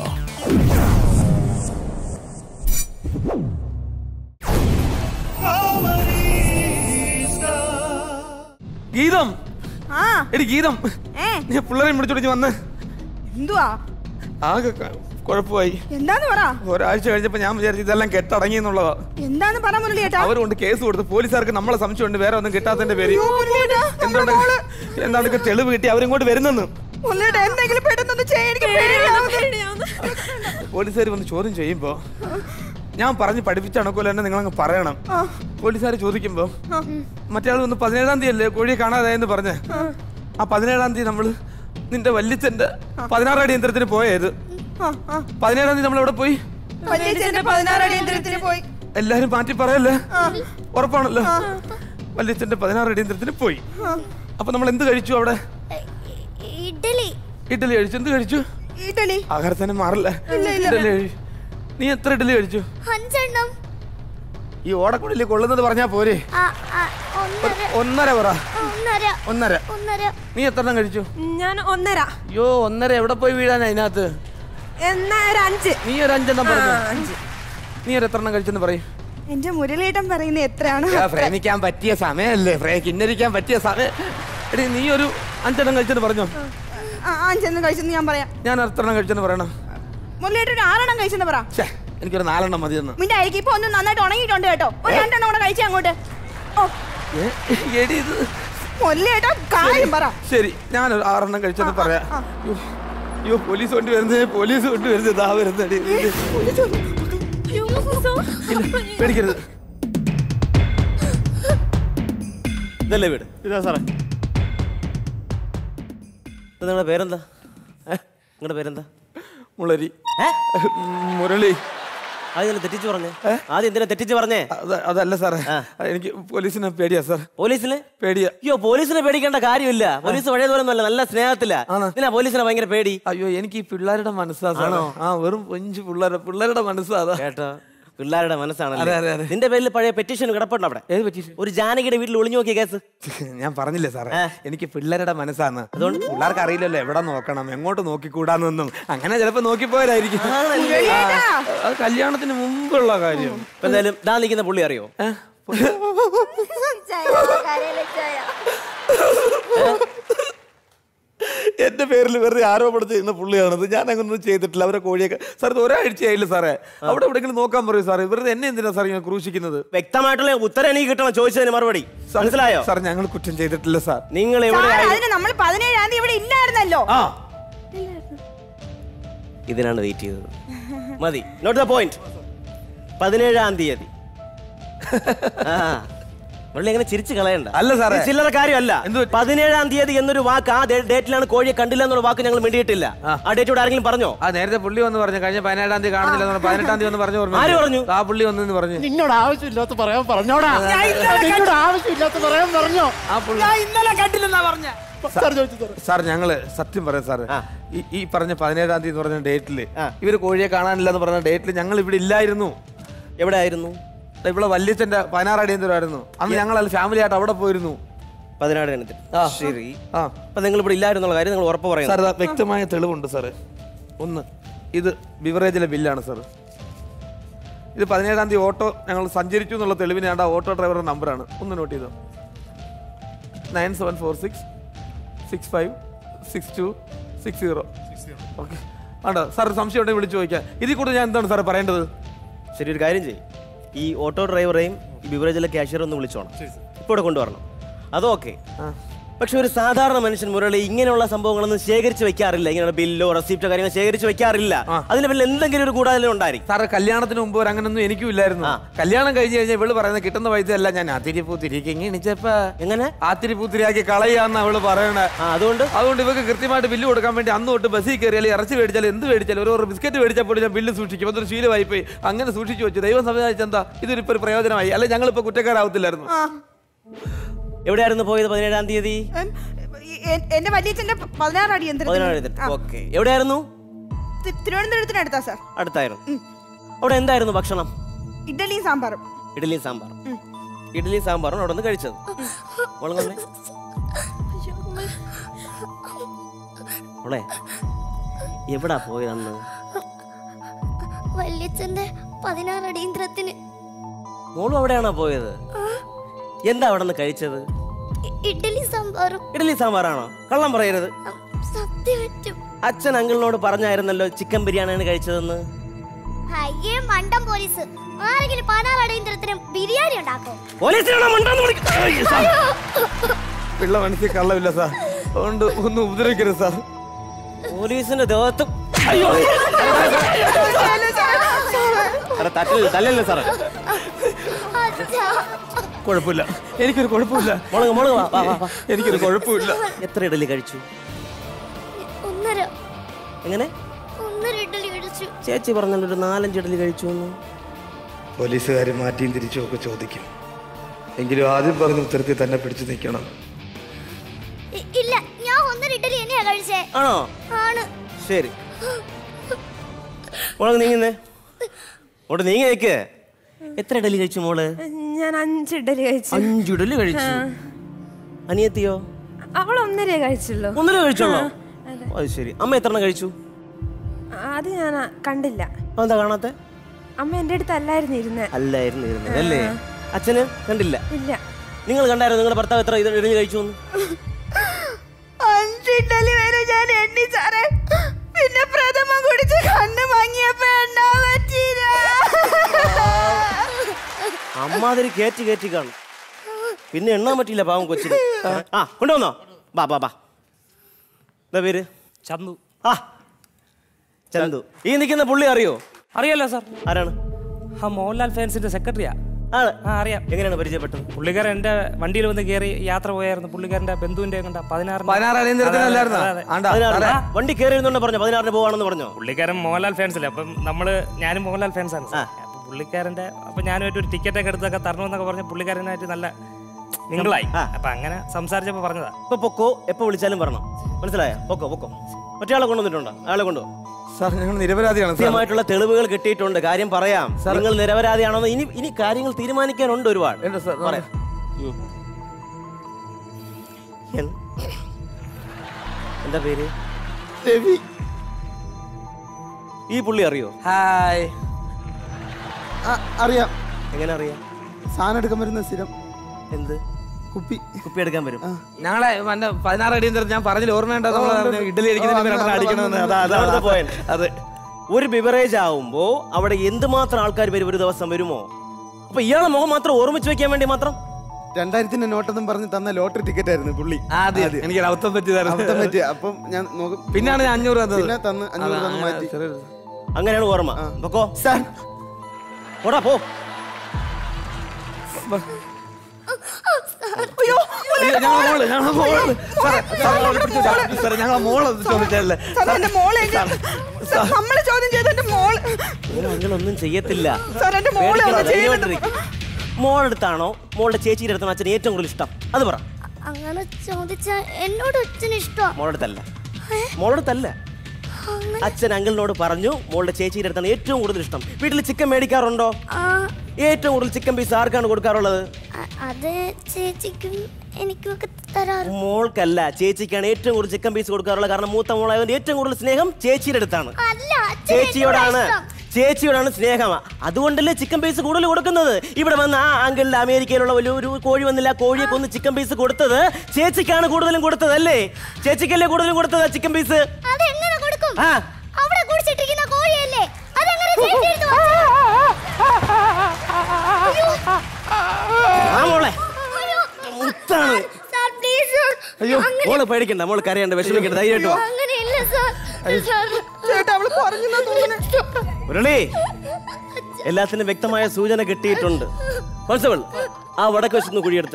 ഗീതം ആ എടി ഗീതം ഏ നീ പിള്ളേരെ പിടിച്ചോടിച്ച് വന്ന് എന്തുവാ ആകെ ക- കുഴപ്പമായി എന്താന്ന് പറ ഒരാഴ്ച കഴിഞ്ഞപ്പോ ഞാൻ വിചാരിച്ചു ഇതെല്ലാം കെട്ടടങ്ങി എന്നുള്ളതാ എന്താന്ന് പറ മുരളി ചേട്ടാ അവരുകൊണ്ട് കേസ് കൊടുത്ത് പോലീസുകാർക്ക് നമ്മളെ സംശയമുണ്ട് വേറെ ഒന്നും കിട്ടാത്തതിന്റെ പേര് അയ്യോ, മുരളിയേട്ടാ, എന്തുകൊണ്ട് എന്താണ് തെളിവ് കിട്ടി അവരിങ്ങോട്ട് വരുന്നെന്ന് മുരളിയേട്ടാ എന്തെങ്കിലും പെട്ടെന്നൊന്ന് ചെയ്യ്, എനിക്ക് പേടിയാവുന്നു. പോലീസുകാർ വന്ന് ചോദ്യം ചെയ്യുമ്പോ ഞാൻ പറഞ്ഞ് പഠിപ്പിച്ച അണക്കോല തന്നെ നിങ്ങളങ്ങ് പറയണം പോലീസുകാർ ചോദിക്കുമ്പോ മറ്റേ ആൾ വന്ന് പതിനേഴാം തീയതി അല്ലേ കോഴിയെ കാണാതായെന്ന് പറഞ്ഞ് ആ പതിനേഴാം തീയതി നമ്മള് നിന്റെ വല്യച്ഛന്റെ പതിനാറ് അടി യന്ത്രത്തിന് പോയത് ആ, ആ. പതിനേഴാം തീയതി നമ്മൾ എവിടെ പോയി വല്യച്ഛന്റെ പതിനാറ് അടിയന്തരത്തിന് പോയി എല്ലാരും മാറ്റി പറയല്ലേ ഉറപ്പാണല്ലോ വല്യച്ഛന്റെ പതിനാറ് അടി യന്ത്രത്തിന് പോയി അപ്പൊ നമ്മൾ എന്ത് കഴിച്ചു അവിടെ ഇഡ്ഡലി ഇഡ്ഡലി കഴിച്ചു എന്ത് കഴിച്ചു ഇഡലി ആഹാരത്തിന് മാറില്ല ഇല്ല, ഇല്ല. ഇഡ്ഡലി കഴിച്ചു നീ എത്ര ഇഡ്ഡലി കഴിച്ചു അഞ്ചെണ്ണം ഈ ഓടക്കുള്ളിൽ കൊള്ളുന്നത് പറഞ്ഞാ പോരെ ആ, ആ, ഒന്നര ഒന്നര പറ ഒന്നര ഒന്നര ഒന്നര നീ എത്ര എണ്ണം കഴിച്ചു ഞാൻ ഒന്നര അയ്യോ ഒന്നര എവിടെ പോയി വീഴാൻ അതിനകത്ത് എന്നാ ഒരു അഞ്ച് നീ ഒരു അഞ്ചെണ്ണം ആ, പറഞ്ഞു അഞ്ച് നീ ഒരു എത്ര എണ്ണം കഴിച്ചെന്ന് പറയും എന്റെ മുരളിയേട്ടൻ പറയുന്നത് എത്രയാണ് പ്രേമിക്കാൻ പറ്റിയ സമയമല്ലേ പ്രേ കിന്നരിക്കാൻ പറ്റിയ സമയം എടി നീ ഒരു അഞ്ചെണ്ണം കഴിച്ചെന്ന് പറഞ്ഞോ ആ, അഞ്ചെന്ന് കഴിച്ചെന്ന് ഞാൻ പറയാം ഞാൻ എത്ര എണ്ണം കഴിച്ചെന്ന് പറയണം മുരളിയേട്ടൻ ഒരു ആറെണ്ണം കഴിച്ചെന്ന് പറ ഛേ, എനിക്കൊരു നാലെണ്ണം മതിയെന്ന് മിന്റെ അരിക്ക് ഇപ്പൊ ഒന്ന് നന്നായിട്ട് ഉണങ്ങിയിട്ടുണ്ട് കേട്ടോ ഒരു രണ്ടെണ്ണം കൂടെ കഴിച്ചേ അങ്ങോട്ട് ഓ ഏ, എടി ഇത് മുരളിയേട്ടാ കാര്യം പറ ശരി ഞാൻ ഒരു ആറെണ്ണം കഴിച്ചെന്ന് പറയാം അയ്യോ, അയ്യോ പോലീസ് കൊണ്ട് വരുന്നത് പോലീസ് കൊണ്ട് വരുന്നത് ഇതാ വരുന്നത് പേടിക്കരുത് ഇതല്ലേ വീട് ഇതാ സാറേ ഇത് നിങ്ങളുടെ പേരെന്താ ഏ? നിങ്ങളുടെ പേരെന്താ മുളരി ഏ? മുരളി ആദ്യം തെറ്റിച്ച് പറഞ്ഞേ ആദ്യം എന്തിനാ തെറ്റിച്ച് പറഞ്ഞേ അത് അതല്ല സാറേ എനിക്ക് പോലീസിനെ പേടിയാ സാർ പോലീസിന് പേടിയാ അയ്യോ പോലീസിനെ പേടിക്കേണ്ട കാര്യമില്ല പോലീസ് പഴയതുപോലെ ഒന്നുമല്ല നല്ല സ്നേഹത്തില ഇതിനാ പോലീസിനെ ഭയങ്കര പേടി അയ്യോ എനിക്ക് ഈ പിള്ളേരുടെ മനസ്സാ സാറേ ആ വെറും കൊഞ്ചു പിള്ളേരെ പിള്ളേരുടെ മനസ്സാ അതാ കേട്ടോ പിള്ളേരുടെ അതെ, മനസ്സാണല്ലേ അതെ, അതെ. നിന്റെ പേരിൽ പഴയ പെറ്റീഷൻ കിടപ്പുണ്ട് അവിടെ ഏത് പെറ്റീഷൻ ഒരു ജാനകിയുടെ വീട്ടിൽ ഒളിഞ്ഞു നോക്കിയ കേസ് ഞാൻ പറഞ്ഞില്ലേ സാറേ എനിക്ക് പിള്ളേരുടെ മനസ്സാണ് അതുകൊണ്ട് പിള്ളേർക്ക് അറിയില്ലല്ലോ എവിടെ നോക്കണം എങ്ങോട്ട് നോക്കിക്കൂടാന്നൊന്നും അങ്ങനെ ചിലപ്പോ നോക്കിപ്പോയതായിരിക്കും ആ, അത് കല്യാണത്തിന് മുമ്പുള്ള കാര്യം ഇപ്പൊ എന്തായാലും ദാ നിൽക്കുന്ന പുള്ളി അറിയോ എന്റെ പേരിൽ വെറുതെ ആരോപണം ചെയ്യുന്ന പുള്ളിയാണത് ഞാൻ അങ്ങനൊന്നും ചെയ്തിട്ടില്ല അവരെ കോഴിയൊക്കെ സാർ ഇത് ഒരാഴ്ചയായില്ല സാറേ അവിടെ എവിടെയെങ്കിലും നോക്കാൻ പറയൂ സാറേ വെറുതെ എന്നെ എന്തിനാ സാർ ഇങ്ങനെ ക്രൂശിക്കുന്നത് വ്യക്തമായിട്ടുള്ള ഉത്തരം എനിക്ക് കിട്ടണം ചോദിച്ചതിന് മറുപടി മനസ്സിലായോ സാർ ഞങ്ങൾ കുറ്റം ചെയ്തിട്ടില്ല സാർ നിങ്ങൾ സാർ, എവിടെയായിരുന്നു അതിന് നമ്മൾ പതിനേഴാം തീയതി ഇവിടെ ഇല്ലായിരുന്നല്ലോ ആ ഇതിനാണ് വെയിറ്റ് ചെയ്തത് മതി നോട്ട് ദ പോയിന്റ് പതിനേഴാം തീയതി ആ മുരളി അങ്ങനെ ചിരിച്ചു കളയണ്ട അല്ല സാറേ. ഇത് ചില്ലറ കാര്യമല്ല പതിനേഴാം തീയതി എന്നൊരു വാക്ക് ആ ഡേ- ഡേറ്റിലാണ് കോഴിയെ കണ്ടില്ല എന്നുള്ള വാക്ക് ഞങ്ങൾ മിണ്ടിയിട്ടില്ല ആ ഡേറ്റ് ഇവിടെ ആരെങ്കിലും പറഞ്ഞോ ആ നേരത്തെ പുള്ളി വന്ന് പറഞ്ഞു കഴിഞ്ഞ പതിനേഴാം തീയതി കാണുന്നില്ല എന്ന് പറഞ്ഞു. പതിനെട്ടാം തീയതി വന്ന് പറഞ്ഞു ഓർമ്മ ആര് പറഞ്ഞു? ആ പുള്ളി വന്നു പറഞ്ഞു നിന്നോട് ആവശ്യമില്ലാത്ത പറയാൻ പറഞ്ഞോടാ നിന്നോട് ആവശ്യമില്ലാത്ത പറയാൻ പറഞ്ഞോ ആ പുള്ളി ഇന്നലെ കണ്ടില്ലെന്നാ പറഞ്ഞ സാർ ചോദിച്ചു സാർ സാർ ഞങ്ങള് സത്യം പറയാം സാർ ഈ ഈ പറഞ്ഞ പതിനേഴാം തീയതി എന്ന് പറഞ്ഞ ഡേറ്റില് ഇവര് കോഴിയെ കാണാനില്ല എന്ന് പറഞ്ഞ ഡേറ്റിൽ ഞങ്ങൾ ഇവിടെ ഇല്ലായിരുന്നു എവിടെ ആയിരുന്നു ഇവിടെ വല്യച്ഛന്റെ പതിനാറ് അടിയന്തരമായിരുന്നു അന്ന് ഞങ്ങൾ ഫാമിലി ആയിട്ട് അവിടെ പോയിരുന്നു പതിനാറ് ഇനത്തിൽ ശരി ആ അപ്പൊ നിങ്ങൾ ഇവിടെ ഇല്ലായിരുന്നുള്ള കാര്യം നിങ്ങൾ ഉറപ്പ് സാർ പറയുന്നത് ഇതാ വ്യക്തമായ തെളിവുണ്ട് സാറ് ഒന്ന് ഇത് ബിവറേജിലെ ബില്ലാണ് സാർ ഇത് പതിനേഴാം തീയതി ഓട്ടോ ഞങ്ങൾ സഞ്ചരിച്ചു എന്നുള്ള തെളിവിന് വേണ്ട ഓട്ടോ ഡ്രൈവറുടെ നമ്പറാണ് ഒന്ന് നോട്ട് ചെയ്തോ nine seven four six six five six two six zero okay ആണ്ടോ സാർ സംശയം ഉണ്ടെങ്കിൽ വിളിച്ചു ചോദിക്കാം ഇതിൽ കൂടുതൽ ഞാൻ എന്താണ് സാർ പറയേണ്ടത് ശരി ഒരു കാര്യം ചെയ്യും ഈ ഓട്ടോ ഡ്രൈവറെയും ഈ ബിവറേജിലെ ക്യാഷ്യറും ഒന്ന് വിളിച്ചോണം ഇപ്പോൾ ഇവിടെ കൊണ്ടുവരണം അതോക്കെ പക്ഷെ ഒരു സാധാരണ മനുഷ്യൻ മുരളി ഇങ്ങനെയുള്ള സംഭവങ്ങളൊന്നും ശേഖരിച്ച് വെക്കാറില്ല ഇങ്ങനെയുള്ള ബില്ലോ റെസിപ്റ്റോ കാര്യങ്ങൾ ശേഖരിച്ച് വെക്കാറില്ല അതിന്റെ പേരിൽ എന്തെങ്കിലും ഒരു കൂടാതെ ഉണ്ടായിരിക്കും സാറേ കല്യാണത്തിന് മുമ്പ് ഒരു അങ്ങനൊന്നും എനിക്കും ഇല്ലായിരുന്നു കല്യാണം കഴിഞ്ഞ് കഴിഞ്ഞാൽ ഇവള് പറയുന്നത് കിട്ടുന്ന പൈസ അല്ല ഞാൻ ആത്തിരി പൂത്തിരിക്ക് എണിച്ചപ്പ എങ്ങനെ ആത്തിരി പൂത്തിരിയാക്കി കളയാന്ന് അവള് പറയണേ അതുകൊണ്ട് അതുകൊണ്ട് ഇവക്ക് കൃത്യമായിട്ട് ബില്ല് കൊടുക്കാൻ വേണ്ടി അന്ന് തൊട്ട് ബസ്സിൽ കയറിയാൽ ഇറച്ചി മേടിച്ചാൽ എന്ത് മേടിച്ചാലും ഒരു ഒരു ബിസ്ക്കറ്റ് മേടിച്ചാൽ പോലും ഞാൻ ബില്ല് സൂക്ഷിക്കും അതൊരു ശീലമായി പോയി അങ്ങനെ സൂക്ഷിച്ചു വെച്ചു ദൈവം സംവിധാനിച്ചെന്താ ഇതൊരിപ്പോ ഒരു പ്രയോജനമായി അല്ലെ ഞങ്ങളിപ്പോ കുറ്റക്കാരാവത്തില്ലായിരുന്നു എവിടെയായിരുന്നു പോയത് പതിനേഴാം തീയതി ഈ എ- എന്റെ വലിയച്ഛന്റെ പതിനാറ് അടി പതിനാറ് യന്ത്രത്തിന് ഓക്കെ എവിടെയായിരുന്നു തി- തിരുവനന്തപുരത്തിനടുത്താ സാർ അടുത്തായിരുന്നു അവിടെ എന്തായിരുന്നു ഭക്ഷണം ഇഡലിയും സാമ്പാറും ഇഡ്ഡലിയും സാമ്പാറും ഇഡ്ഡലിയും സാമ്പാറും അവിടെ നിന്ന് കഴിച്ചത് മോള് വന്നേ. മോളെ എവിടാ പോയത് അന്ന് വല്യച്ഛന്റെ പതിനാറ് അടിയന്തരത്തിന് മോളും അവിടെയാണോ പോയത് എന്താ അവിടെ നിന്ന് കഴിച്ചത് ഇ- ഇഡ്ഡലി സാമ്പാറും ഇഡ്ഡലി സാമ്പാറാണോ കള്ളം പറയരുത് സത്യമായിട്ടും അച്ഛൻ അങ്കിളിനോട് പറഞ്ഞായിരുന്നല്ലോ ചിക്കൻ ബിരിയാണിയാണ് കഴിച്ചതെന്ന് അയ്യേ മണ്ടം പോലീസ് ആരെങ്കിലും പതിനാറ് അടിയന്തരത്തിന് ബിരിയാണി ഉണ്ടാക്കോ പോലീസിനാണോ മണ്ടാന്ന് വിളിക്ക- പിള്ള മനസ്സിൽ കള്ളമില്ല സാർ അതുകൊണ്ട് ഒന്നും ഉപദ്രവിക്കരുത് സാർ പോലീസിന്റെ ദേഹത്തും അയ്യോ സാറേ, തട്ടല് തല്ലല്ലേ സാറേ കുഴപ്പമില്ല എനിക്കൊരു കുഴപ്പമില്ല മോള് മോള് വാ, വാ, വാ, വാ. എനിക്കൊരു കുഴപ്പമില്ല എത്ര ഇഡലി കഴിച്ചു ഒന്നര എങ്ങനെ ഒന്നര ഇഡ്ഡലി കഴിച്ചു ചേച്ചി പറഞ്ഞല്ലോ ഒരു നാലഞ്ച് ഇഡലി കഴിച്ചു എന്ന് പോലീസുകാർ മാറ്റിയും തിരിച്ചും ഒക്കെ ചോദിക്കും എങ്കിലും ആദ്യം പറഞ്ഞ ഉത്തരത്തിൽ തന്നെ പിടിച്ചു നിൽക്കണം ഇ- ഇല്ല ഞാൻ ഒന്നര ഇഡ്ഡലി തന്നെയാ കഴിച്ചേ ആണോ ആണ് ശരി മോള് നീങ്ങുന്നേ മോട്ട് നീങ്ങി നിൽക്ക് എത്ര ഇഡലി കഴിച്ചു മോള് ഞാൻ അഞ്ച് ഇഡലി കഴിച്ചു അഞ്ച് ഇഡലി കഴിച്ചു ആ. അനിയത്തിയോ അവൾ ഒന്നരേ കഴിച്ചുള്ളൂ ഒന്നര കഴിച്ചോളൂ ആ, അതെ. അത് ശരി അമ്മ എത്ര എണ്ണം കഴിച്ചു അത് ഞാൻ കണ്ടില്ല എന്താ കാണാത്തെ അമ്മ എൻ്റെ അടുത്ത് അല്ലായിരുന്നു ഇരുന്നേ അല്ലായിരുന്നു ഇരുന്നത് അല്ലേ അച്ഛന് കണ്ടില്ല ഇല്ല നിങ്ങൾ കണ്ടായിരുന്നു നിങ്ങളുടെ ഭർത്താവ് എത്ര ഇത് ഇഡലി കഴിച്ചു എന്ന്? അഞ്ച് ഇഡലി വരെ ഞാൻ എണ്ണി സാറേ പിന്നെ പ്രഥമം കുടിച്ച് കണ്ണ് മങ്ങിയപ്പോ എണ്ണാൻ പറ്റിയില്ല അമ്മാതിരി കയറ്റി കയറ്റി കാണും പിന്നെ എണ്ണാൻ പറ്റിയില്ല പാവം കൊച്ചിന് ആ കൊണ്ടുവന്നോ ബാ ബാ ബാ എന്താ പേര് ചന്തു ആ ചന്തു ഈ നിൽക്കുന്ന പുള്ളി അറിയോ അറിയാലോ സാർ ആരാണ് ആ മോഹൻലാൽ ഫാൻസിന്റെ സെക്രട്ടറിയാ ആണ് ആ അറിയാം എങ്ങനെയാണ് പരിചയപ്പെട്ടത് പുള്ളിക്കാരൻ എന്റെ വണ്ടിയിൽ വന്ന് കയറി യാത്ര പോയായിരുന്നു പുള്ളിക്കാരന്റെ ബന്ധുവിന്റെ കണ്ട പതിനാറ് പതിനാറ് അടിയന്തരത്തിനല്ലായിരുന്നോ? ആണ്ടാ, പതിനാറിന് വണ്ടി കയറി ഇരുന്നോണ്ട് പറഞ്ഞോ പതിനാറിന് പോവാണെന്ന് പറഞ്ഞോ പുള്ളിക്കാരൻ മോഹൻലാൽ ഫാൻസല്ലേ അപ്പം നമ്മള് ഞാനും മോഹൻലാൽ ഫാൻസാണ് സാർ. അപ്പൊ പുള്ളിക്കാരന്റെ അപ്പൊ ഞാനുമായിട്ട് ഒരു ടിക്കറ്റ് ഒക്കെ എടുത്തൊക്കെ തരണമെന്നൊക്കെ പറഞ്ഞ് പുള്ളിക്കാരനായിട്ട് നല്ല നിങ്ങളായി അപ്പൊ അങ്ങനെ സംസാരിച്ചപ്പോ പറഞ്ഞതാ ഇപ്പൊ പൊക്കോ എപ്പോ വിളിച്ചാലും പറഞ്ഞോ മനസ്സിലായോ പൊക്കോ പൊക്കോ മറ്റേ കൊണ്ടുവന്നിട്ടുണ്ടോ അയാളെ കൊണ്ടോ സാർ ഞങ്ങൾ നിരപരാധിയാണ് സാർ കൃത്യമായിട്ടുള്ള തെളിവുകൾ കിട്ടിയിട്ടുണ്ട് കാര്യം പറയാം നിങ്ങൾ നിരപരാധിയാണോന്ന് ഇനി ഇനി കാര്യങ്ങൾ തീരുമാനിക്കാനുണ്ട് ഒരുപാട് പറയാം ഉം. എൻ- എന്താ പേര് രവി ഈ പുള്ളി അറിയോ ഹായ് അറിയാം എങ്ങനെ അറിയാം സാധനം എടുക്കാൻ വരുന്ന സ്ഥിരം എന്ത് കുപ്പി കുപ്പി എടുക്കാൻ വരും ഞങ്ങളെ മറ്റേ പതിനാറ് അടിയന്തരം ഞാൻ പറഞ്ഞില്ല ഓർമ്മയുണ്ടോ നമ്മള് ഇഡലി അടിക്കുന്നതിന് അടിക്കണമെന്ന് അതാ അതാ അതാണ് അതാ. point. അതെ ഒരു ബിവറേജ് ആവുമ്പോ അവിടെ എന്തുമാത്രം ആൾക്കാർ വരും ഒരു ദിവസം വരുമോ അപ്പൊ ഇയാളെ മുഖം മാത്രം ഓർമ്മിച്ച് വെക്കാൻ വേണ്ടി മാത്രം രണ്ടായിരത്തിന്റെ നോട്ടെന്നും പറഞ്ഞ് തന്ന ലോട്ടറി ടിക്കറ്റ് ആയിരുന്നു പുള്ളി ആദ്യം എനിക്ക് അബദ്ധം പറ്റിയതായിരുന്നു അബദ്ധം പറ്റി അപ്പം ഞാൻ നോക്കും പിന്നാണ് ഞാൻ അഞ്ഞൂറ് തന്നത് പിന്നെ തന്ന് അഞ്ഞൂറ് അതാ, തന്ന് അങ്ങനെ മാറ്റി ചെറിയൊരു- അങ്ങനെയാണ് ഓർമ്മ പൊക്കോ പോടാ പോ അയ്യോ, ഞങ്ങളെ മോള്, ഞങ്ങളെ മോള്. സാറേ, സാറേ, അവളെ പിടിച്ച് സാറേ, സാറേ, ഞങ്ങളെ മോളെ ചോദിച്ചല്ലേ സാറേ എന്റെ മോളെ നമ്മള് ചോദ്യം ചെയ്ത എന്റെ മോള് നിങ്ങളൊന്നും ചെയ്യത്തില്ല സാർ എന്റെ മോളെ ഒന്ന് പേടിക്കണ്ട, ചെയ്യുന്നത് ധൈര്യമായിട്ടിരിക്ക്. മോളെടുത്താണോ മോളുടെ ചേച്ചിയുടെ അടുത്താണോ അച്ഛന് ഏറ്റവും കൂടുതൽ ഇഷ്ടം അത് പറ അങ്ങനെ ചോദിച്ചാ എന്നോട് അച്ഛന് ഇഷ്ടമാ മോളടുത്തല്ല മോളടുത്തല്ല അച്ഛൻ അങ്കിളിനോട് പറഞ്ഞു മോളുടെ ചേച്ചിയുടെ അടുത്താണ് ഏറ്റവും കൂടുതൽ ഇഷ്ടം വീട്ടിൽ ചിക്കൻ മേടിക്കാറുണ്ടോ ഏറ്റവും കൂടുതൽ ചിക്കൻ പീസ് ആർക്കാണ് കൊടുക്കാറുള്ളത് അ- അത് ചേച്ചിക്കും എനിക്കും ഒക്കെ തരാറ് മോൾക്കല്ല ചേച്ചിക്കാണ് ഏറ്റവും കൂടുതൽ ചിക്കൻ പീസ് കൊടുക്കാറുള്ളത് കാരണം മൂത്ത മോളായതുകൊണ്ട് ഏറ്റവും കൂടുതൽ സ്നേഹം ചേച്ചിയുടെ അടുത്താണ് അല്ല അച്ഛന് ചേച്ചിയോടാണ് എന്നോടാ ഇഷ്ടം. ചേച്ചിയോടാണ് സ്നേഹം അതുകൊണ്ടല്ലേ ചിക്കൻ പീസ് കൂടുതൽ കൊടുക്കുന്നത് ഇവിടെ വന്ന് ആ അങ്കിളിൽ അമേരിക്കയിലുള്ള ഒരു ഒരു കോഴി വന്നില്ല ആ കോഴിയെ കൊന്ന് ചിക്കൻ പീസ് കൊടുത്തത് ചേച്ചിക്കാണ് കൂടുതലും കൊടുത്തത് അല്ലേ ചേച്ചിക്കല്ലേ കൂടുതലും കൊടുത്തത് ചിക്കൻ പീസ് അതെങ്ങനെ കൊടുക്കും ആ അവിടെ വെച്ചിട്ടിരിക്കുന്ന കോഴിയല്ലേ അതെങ്ങനെ ചേച്ചി എടുത്ത് വച്ചേ? അയ്യോ. ആ മോളെ അയ്യോ. മുത്താണ് സാർ പ്ലീസ് സാർ അയ്യോ അങ്ങനെ- മോള് പേടിക്കണ്ട മോള് കരയണ്ട വിഷമിക്കണ്ട ധൈര്യമായിട്ട് വാ അങ്ങനെയില്ല സാർ സാർ ചേട്ടാ അവള് പറഞ്ഞു മുരളി എല്ലാത്തിനും വ്യക്തമായ സൂചന കിട്ടിയിട്ടുണ്ട് കോൺസ്റ്റബിൾ ആ വടക്ക് വെച്ചൊന്ന് കുഴിയെടുത്ത്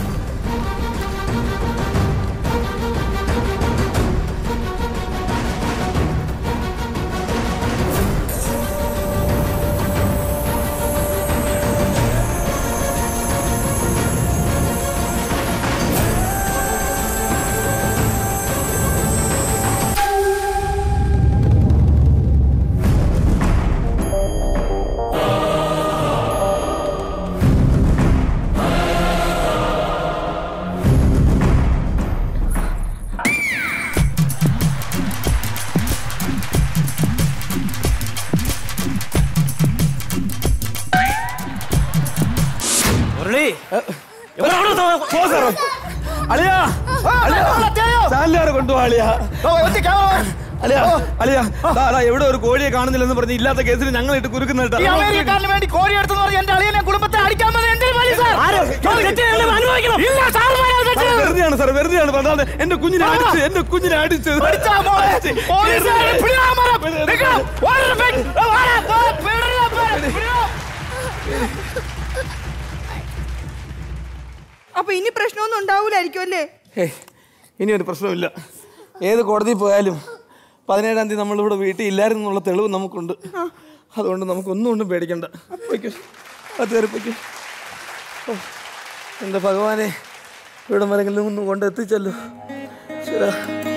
മുരളി അളിയാ ചാനലുകാരെ കൊണ്ടുപോവാ അളിയാ അളിയാ അളിയാ ദാ, ദാ, എവിടെ ഒരു കോഴിയെ കാണുന്നില്ലെന്ന് പറഞ്ഞ് ഇല്ലാത്ത കേസിൽ ഞങ്ങൾ ഇട്ട് കുരുക്കുന്നിട്ടാ ഈ അമേരിക്കാരന് വേണ്ടി കോഴി എടുത്തെന്ന് പറഞ്ഞ് എന്റെ അളിയനെ കുടുംബത്തെ അടിക്കാൻ വന്നത് എന്റെ പണി സാർ. ആരോ? തെറ്റ് ഞങ്ങൾ അനുഭവിക്കണം. ഇല്ല, സാറുമാരാണ് തെറ്റ്. വെറുതെയാണ് സാർ വെറുതെയാണ് പറഞ്ഞത് എന്റെ കുഞ്ഞിനെ അടിച്ച് എന്റെ കുഞ്ഞിനെ അടിച്ച് അടിച്ചാ മോളെ. പോലീസുകാരെ പിടിയാ മരം. നിൽക്കണം. ഓടണം, പെൺ. വാടാ, പോ, പിടിയാ, പോ, പിടിയാ. അപ്പൊ ഇനി പ്രശ്നമൊന്നും ഉണ്ടാവൂലായിരിക്കും അല്ലേ ഹേയ്, ഇനി ഒരു പ്രശ്നമില്ല ഏത് കോടതിയിൽ പോയാലും പതിനേഴാം തീയതി നമ്മളിവിടെ വീട്ടിൽ ഇല്ലായിരുന്നു എന്നുള്ള തെളിവ് നമുക്കുണ്ട് അതുകൊണ്ട് നമുക്ക് ഒന്നും കൊണ്ടും പേടിക്കണ്ട വയ്ക്കൂ അത് തെറിപ്പിക്കൂ ഓ, എൻ്റെ ഭഗവാനെ ഇവിടെ വരെങ്കിലും ഒന്ന് കൊണ്ട് എത്തിച്ചല്ലോ ശരാ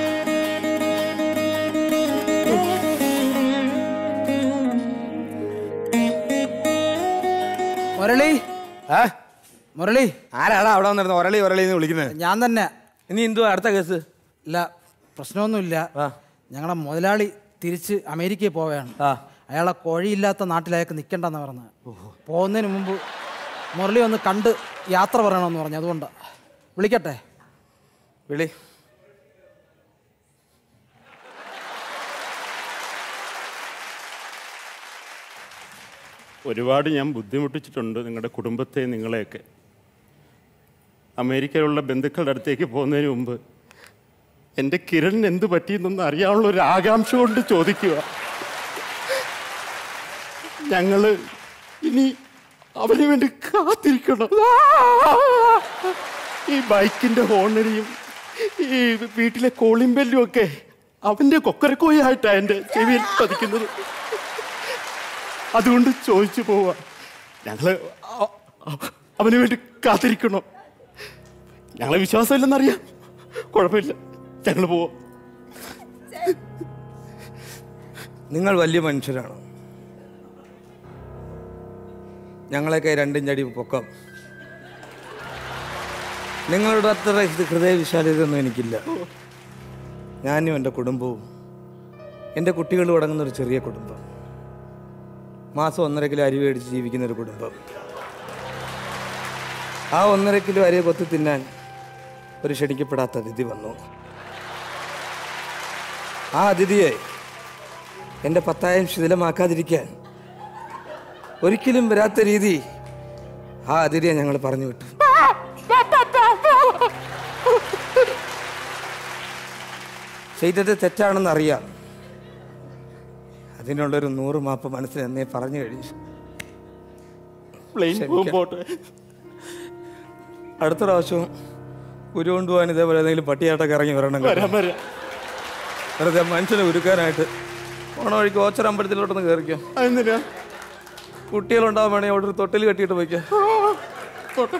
മുരളി മുരളി ആരാടാ അവിടെ വന്നിരുന്ന ഒരളി ഒരളി എന്ന് വിളിക്കുന്നത് ഞാൻ തന്നെ ഇനി എന്തുവാ അടുത്ത കേസ് ഇല്ല പ്രശ്നമൊന്നുമില്ല ഞങ്ങളെ മുതലാളി തിരിച്ച് അമേരിക്കയിൽ പോവുകയാണ് അയാളെ കോഴിയില്ലാത്ത നാട്ടിൽ അയാൾക്ക് നിൽക്കണ്ടെന്ന് പറഞ്ഞത് പോകുന്നതിന് മുമ്പ് മുരളി ഒന്ന് കണ്ട് യാത്ര പറയണമെന്ന് പറഞ്ഞു അതുകൊണ്ട് വിളിക്കട്ടെ വിളി ഒരുപാട് ഞാൻ ബുദ്ധിമുട്ടിച്ചിട്ടുണ്ട് നിങ്ങളുടെ കുടുംബത്തെ നിങ്ങളെയൊക്കെ അമേരിക്കയിലുള്ള ബന്ധുക്കളുടെ അടുത്തേക്ക് പോകുന്നതിന് മുമ്പ് എൻ്റെ കിരണിന് എന്ത് പറ്റിയെന്നൊന്ന് അറിയാനുള്ള ഒരു ആകാംക്ഷ കൊണ്ട് ചോദിക്കുക ഞങ്ങള് ഇനി അവന് വേണ്ടി കാത്തിരിക്കണം ഈ ബൈക്കിന്റെ ഹോണടിയും ഈ വീട്ടിലെ കോളിംഗ് ബെല്ലും ഒക്കെ അവന്റെ കൊക്കരക്കോയായിട്ടാണ് എൻ്റെ ചെവിയിൽ പതിക്കുന്നത് അതുകൊണ്ട് ചോദിച്ചു പോവാ ഞങ്ങള് അ- അ- അവന് വേണ്ടി കാത്തിരിക്കണോ ഞങ്ങളെ വിശ്വാസമില്ലെന്നറിയാം കുഴപ്പമില്ല ഞങ്ങൾ പോവാം നിങ്ങൾ വലിയ മനുഷ്യരാണ് ഞങ്ങളൊക്കെ രണ്ടിഞ്ചടി പൊക്കം നിങ്ങളുടെ അത്ര ഇത് ഹൃദയവിശാലതയൊന്നും എനിക്കില്ല ഞാനും എൻ്റെ കുടുംബവും എൻ്റെ കുട്ടികളും അടങ്ങുന്ന ഒരു ചെറിയ കുടുംബം മാസം ഒന്നര കിലോ അരി മേടിച്ച് ജീവിക്കുന്ന ഒരു കുടുംബം ആ ഒന്നര കിലോ അരിയെ കൊത്തി തിന്നാൻ ഒരു ക്ഷണിക്കപ്പെടാത്ത അതിഥി വന്നു ആ അതിഥിയെ എൻ്റെ പത്തായം ശിഥിലമാക്കാതിരിക്കാൻ ഒരിക്കലും വരാത്ത രീതി ആ അതിഥിയെ ഞങ്ങൾ പറഞ്ഞു വിട്ടു ചെയ്തത് തെറ്റാണെന്ന് അറിയാം അതിനുള്ളൊരു നൂറ് മാപ്പ് മനസ്സിൽ എന്നേ പറഞ്ഞു കഴിഞ്ഞു പ്ലെയിൻ ക്ഷമിക്കാം. പോട്ടെ അടുത്ത പ്രാവശ്യവും ഉരു കൊണ്ടുപോകാൻ ഇതേപോലെ ഏതെങ്കിലും പട്ടിയാട്ടൊക്കെ ഇറങ്ങി വരണം കേട്ടോ. വരാം വരാം വെറുതെ മനുഷ്യനെ ഉരുക്കാനായിട്ട് ഓണ വഴിക്ക് ഓച്ചറ അമ്പലത്തിലോട്ടൊന്ന് കയറിക്കോ അതെന്തിനാ കുട്ടികളുണ്ടാവാൻ വേണേ അവിടെ ഒരു തൊട്ടിൽ കെട്ടിയിട്ട് പോയിക്കോ പോട്ടെ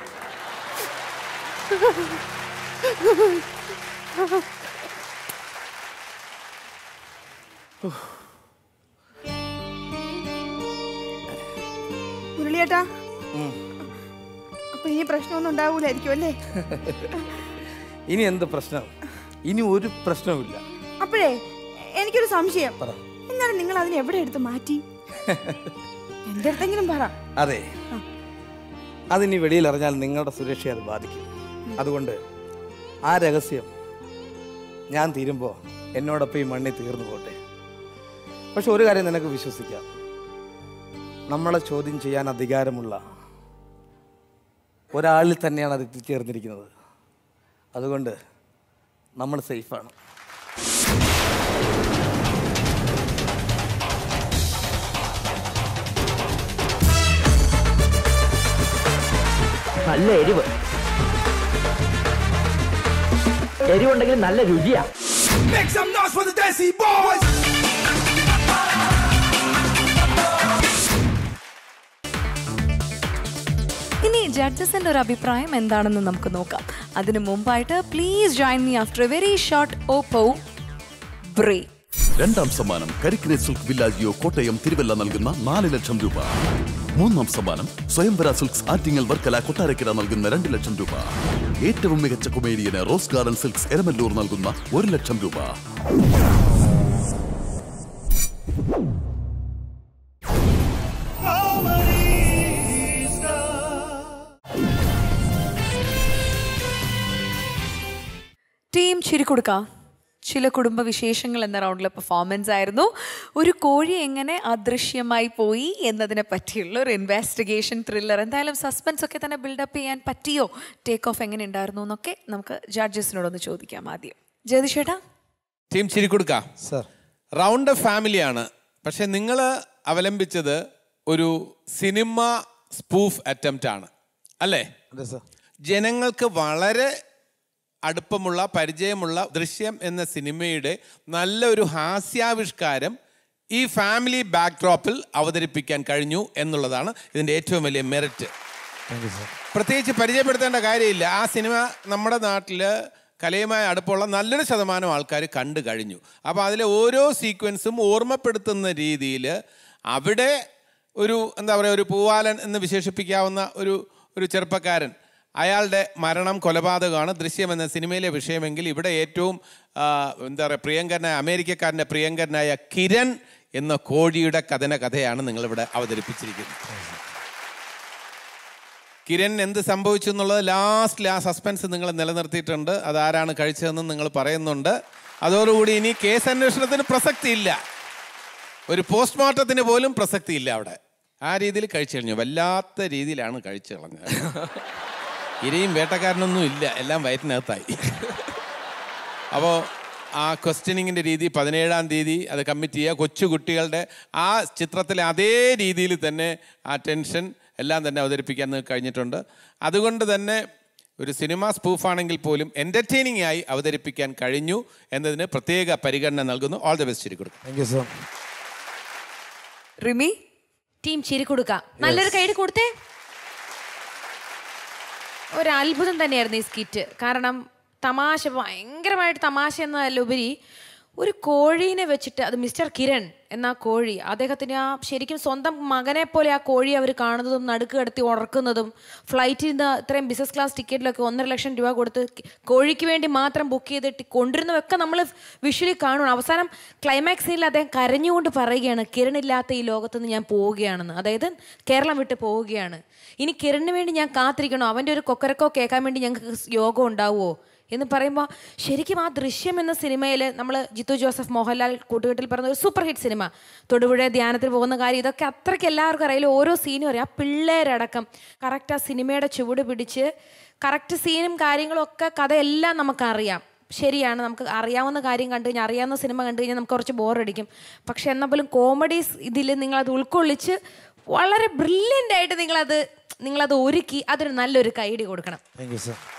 മുരളിയേട്ടാ അപ്പൊ ഇനി പ്രശ്നമൊന്നും ഉണ്ടാവൂലായിരിക്കും അല്ലേ ഇനി എന്ത് പ്രശ്നം ഇനി ഒരു പ്രശ്നവുമില്ല അപ്പോഴേ എനിക്കൊരു സംശയം എന്നാലും നിങ്ങൾ അതിനെ എവിടെ എടുത്ത് മാറ്റി എന്റെ അടുത്തെങ്കിലും പറ അതെ അതിനി വെളിയിൽ അറിഞ്ഞാൽ നിങ്ങളുടെ സുരക്ഷയെ അത് ബാധിക്കും അതുകൊണ്ട് ആ രഹസ്യം ഞാൻ തീരുമ്പോൾ എന്നോടൊപ്പം ഈ മണ്ണിൽ തീർന്നു പോട്ടെ പക്ഷെ ഒരു കാര്യം നിനക്ക് വിശ്വസിക്കാം നമ്മളെ ചോദ്യം ചെയ്യാൻ അധികാരമുള്ള ഒരാളിൽ തന്നെയാണ് അത് എത്തിച്ചേർന്നിരിക്കുന്നത് അതുകൊണ്ട് നമ്മൾ സേഫാണ് നല്ല എരിവ് എരിവുണ്ടെങ്കിൽ നല്ല രുചിയാ Make some noise for the Desi Boys! ഇനി ജഡ്ജസിന്റെ ഒരു അഭിപ്രായം എന്താണെന്ന് നമുക്ക് നോക്കാം അതിനു മുമ്പായിട്ട് please join me after a very short Oppo break രണ്ടാം സമ്മാനം കരിക്കിനെ സിൽക്ക് വില്ലാജിയോ കോട്ടയം തിരുവല്ല നൽകുന്ന നാല് ലക്ഷം രൂപ മൂന്നാം സമ്മാനം സ്വയംവര സിൽക്സ് ആറ്റിങ്ങൽ വർക്കല കൊട്ടാരക്കര നൽകുന്ന രണ്ട് ലക്ഷം രൂപ ഏറ്റവും മികച്ച കൊമേഡിയന് റോസ് ഗാർഡൻ സിൽക്സ് എരമല്ലൂർ നൽകുന്ന ഒരു ലക്ഷം രൂപ ടീം ചിരിക്കൊടുക്ക ചില കുടുംബ വിശേഷങ്ങൾ എന്ന റൗണ്ടിലെ പെർഫോമൻസ് ആയിരുന്നു ഒരു കോഴി എങ്ങനെ അദൃശ്യമായി പോയി എന്നതിനെ പറ്റിയുള്ള ഒരു ഇൻവെസ്റ്റിഗേഷൻ ത്രില്ലർ എന്തായാലും സസ്പെൻസ് ഒക്കെ തന്നെ ബിൽഡപ്പ് ചെയ്യാൻ പറ്റിയോ ടേക്ക് ഓഫ് എങ്ങനെ ഉണ്ടായിരുന്നു എന്നൊക്കെ നമുക്ക് ജഡ്ജസിനോടൊന്ന് ചോദിക്കാം ആദ്യം ജ്യോതിഷേട്ടാ ടീം ചിരിക്കൊടുക്ക സർ റൗണ്ട് ഫാമിലിയാണ് പക്ഷെ നിങ്ങൾ അവലംബിച്ചത് ഒരു സിനിമ സ്പൂഫ് അറ്റംപ്റ്റ് ആണ് അല്ലേ അതെ സർ ജനങ്ങൾക്ക് വളരെ അടുപ്പമുള്ള പരിചയമുള്ള ദൃശ്യം എന്ന സിനിമയുടെ നല്ലൊരു ഹാസ്യാവിഷ്കാരം ഈ ഫാമിലി ബാക്ക്ഡ്രോപ്പിൽ അവതരിപ്പിക്കാൻ കഴിഞ്ഞു എന്നുള്ളതാണ് ഇതിൻ്റെ ഏറ്റവും വലിയ മെറിറ്റ് താങ്ക് യു സർ പ്രത്യേകിച്ച് പരിചയപ്പെടുത്തേണ്ട കാര്യമില്ല ആ സിനിമ നമ്മുടെ നാട്ടിൽ കലയുമായി അടുപ്പമുള്ള നല്ലൊരു ശതമാനം ആൾക്കാർ കണ്ടു കഴിഞ്ഞു അപ്പോൾ അതിലെ ഓരോ സീക്വൻസും ഓർമ്മപ്പെടുത്തുന്ന രീതിയിൽ അവിടെ ഒരു എന്താ പറയുക ഒരു പൂവാലൻ എന്ന് വിശേഷിപ്പിക്കാവുന്ന ഒരു ഒരു ചെറുപ്പക്കാരൻ അയാളുടെ മരണം കൊലപാതകമാണ് ദൃശ്യം എന്ന സിനിമയിലെ വിഷയമെങ്കിൽ ഇവിടെ ഏറ്റവും ആ, എന്താ പറയുക പ്രിയങ്കരനായ അമേരിക്കക്കാരൻ്റെ പ്രിയങ്കരനായ കിരൺ എന്ന കോഴിയുടെ കഥന കഥയാണ് നിങ്ങളിവിടെ അവതരിപ്പിച്ചിരിക്കുന്നത് കിരൺ എന്ത് സംഭവിച്ചു എന്നുള്ളത് ലാസ്റ്റിൽ ആ സസ്പെൻസ് നിങ്ങൾ നിലനിർത്തിയിട്ടുണ്ട് അതാരാണ് കഴിച്ചതെന്ന് നിങ്ങൾ പറയുന്നുണ്ട് അതോടുകൂടി ഇനി കേസ് അന്വേഷണത്തിന് പ്രസക്തി ഇല്ല ഒരു പോസ്റ്റ്മോർട്ടത്തിന് പോലും പ്രസക്തി ഇല്ല അവിടെ ആ രീതിയിൽ കഴിച്ചു കഴിഞ്ഞു വല്ലാത്ത രീതിയിലാണ് കഴിച്ചു കളഞ്ഞത് ഇരയും വേട്ടക്കാരനൊന്നും ഇല്ല എല്ലാം വയറ്റിനകത്തായി അപ്പോൾ ആ ക്വസ്റ്റ്യനിങ്ങിൻ്റെ രീതി പതിനേഴാം തീയതി അത് കമ്മിറ്റ് ചെയ്യുക കൊച്ചു കുട്ടികളുടെ ആ ചിത്രത്തിലെ അതേ രീതിയിൽ തന്നെ ആ ടെൻഷൻ എല്ലാം തന്നെ അവതരിപ്പിക്കാൻ നിങ്ങൾക്ക് കഴിഞ്ഞിട്ടുണ്ട് അതുകൊണ്ട് തന്നെ ഒരു സിനിമ സ്പൂഫാണെങ്കിൽ പോലും എൻ്റർടൈനിങ് ആയി അവതരിപ്പിക്കാൻ കഴിഞ്ഞു എന്നതിന് പ്രത്യേക പരിഗണന നൽകുന്നു ഓൾ ദ ബെസ്റ്റ് കൊടുക്കും thank you sir Rimi team Chiri Kodukka നല്ലൊരു കൈഡ് കൊടുത്തേ ഒരു അത്ഭുതം തന്നെയായിരുന്നു ഈ സ്കിറ്റ് കാരണം തമാശ ഭയങ്കരമായിട്ട് തമാശ എന്നതിലുപരി ഒരു കോഴീനെ വെച്ചിട്ട് അത് മിസ്റ്റർ കിരൺ എന്ന ആ കോഴി അദ്ദേഹത്തിന് ആ ശരിക്കും സ്വന്തം മകനെ പോലെ ആ കോഴി അവർ കാണുന്നതും നടുക്ക് കടത്തി ഉറക്കുന്നതും ഫ്ലൈറ്റിൽ നിന്ന് ഇത്രയും ബിസിനസ് ക്ലാസ് ടിക്കറ്റിലൊക്കെ ഒന്നര ലക്ഷം രൂപ കൊടുത്ത് കോഴിക്ക് വേണ്ടി മാത്രം ബുക്ക് ചെയ്തിട്ട് കൊണ്ടിരുന്നതൊക്കെ നമ്മൾ വിഷ്വലി കാണുകയാണ് അവസാനം ക്ലൈമാക്സ് സീനിൽ അദ്ദേഹം കരഞ്ഞുകൊണ്ട് പറയുകയാണ് കിരണില്ലാത്ത ഈ ലോകത്തുനിന്ന് ഞാൻ പോവുകയാണെന്ന് അതായത് കേരളം വിട്ട് പോവുകയാണ് ഇനി കിരണിന് വേണ്ടി ഞാൻ കാത്തിരിക്കണോ അവൻ്റെ ഒരു കൊക്കരക്കോ കേൾക്കാൻ വേണ്ടി ഞങ്ങൾക്ക് യോഗം ഉണ്ടാവുമോ എന്ന് പറയുമ്പോൾ ശരിക്കും ആ ദൃശ്യം എന്ന സിനിമയിൽ നമ്മൾ ജിത്തു ജോസഫ് മോഹൻലാൽ കൂട്ടുകെട്ടിൽ പറഞ്ഞ ഒരു സൂപ്പർ ഹിറ്റ് സിനിമ തൊടുപുഴ ധ്യാനത്തിന് പോകുന്ന കാര്യം ഇതൊക്കെ അത്രയ്ക്ക് എല്ലാവർക്കും അറിയില്ല ഓരോ സീനും അറിയാം ആ പിള്ളേരടക്കം കറക്റ്റ് ആ സിനിമയുടെ ചുവട് പിടിച്ച് കറക്റ്റ് സീനും കാര്യങ്ങളും ഒക്കെ കഥയെല്ലാം നമുക്കറിയാം ശരിയാണ് നമുക്ക് അറിയാവുന്ന കാര്യം കണ്ടു കഴിഞ്ഞാൽ അറിയാവുന്ന സിനിമ കണ്ടു കഴിഞ്ഞാൽ നമുക്ക് കുറച്ച് ബോറടിക്കും പക്ഷെ എന്നാൽ പോലും കോമഡീസ് ഇതിൽ നിങ്ങളത് ഉൾക്കൊള്ളിച്ച് വളരെ ബ്രില്യൻ്റ് ആയിട്ട് നിങ്ങളത് നിങ്ങളത് ഒരുക്കി അതൊരു നല്ലൊരു കൈഡി കൊടുക്കണം താങ്ക് യു സർ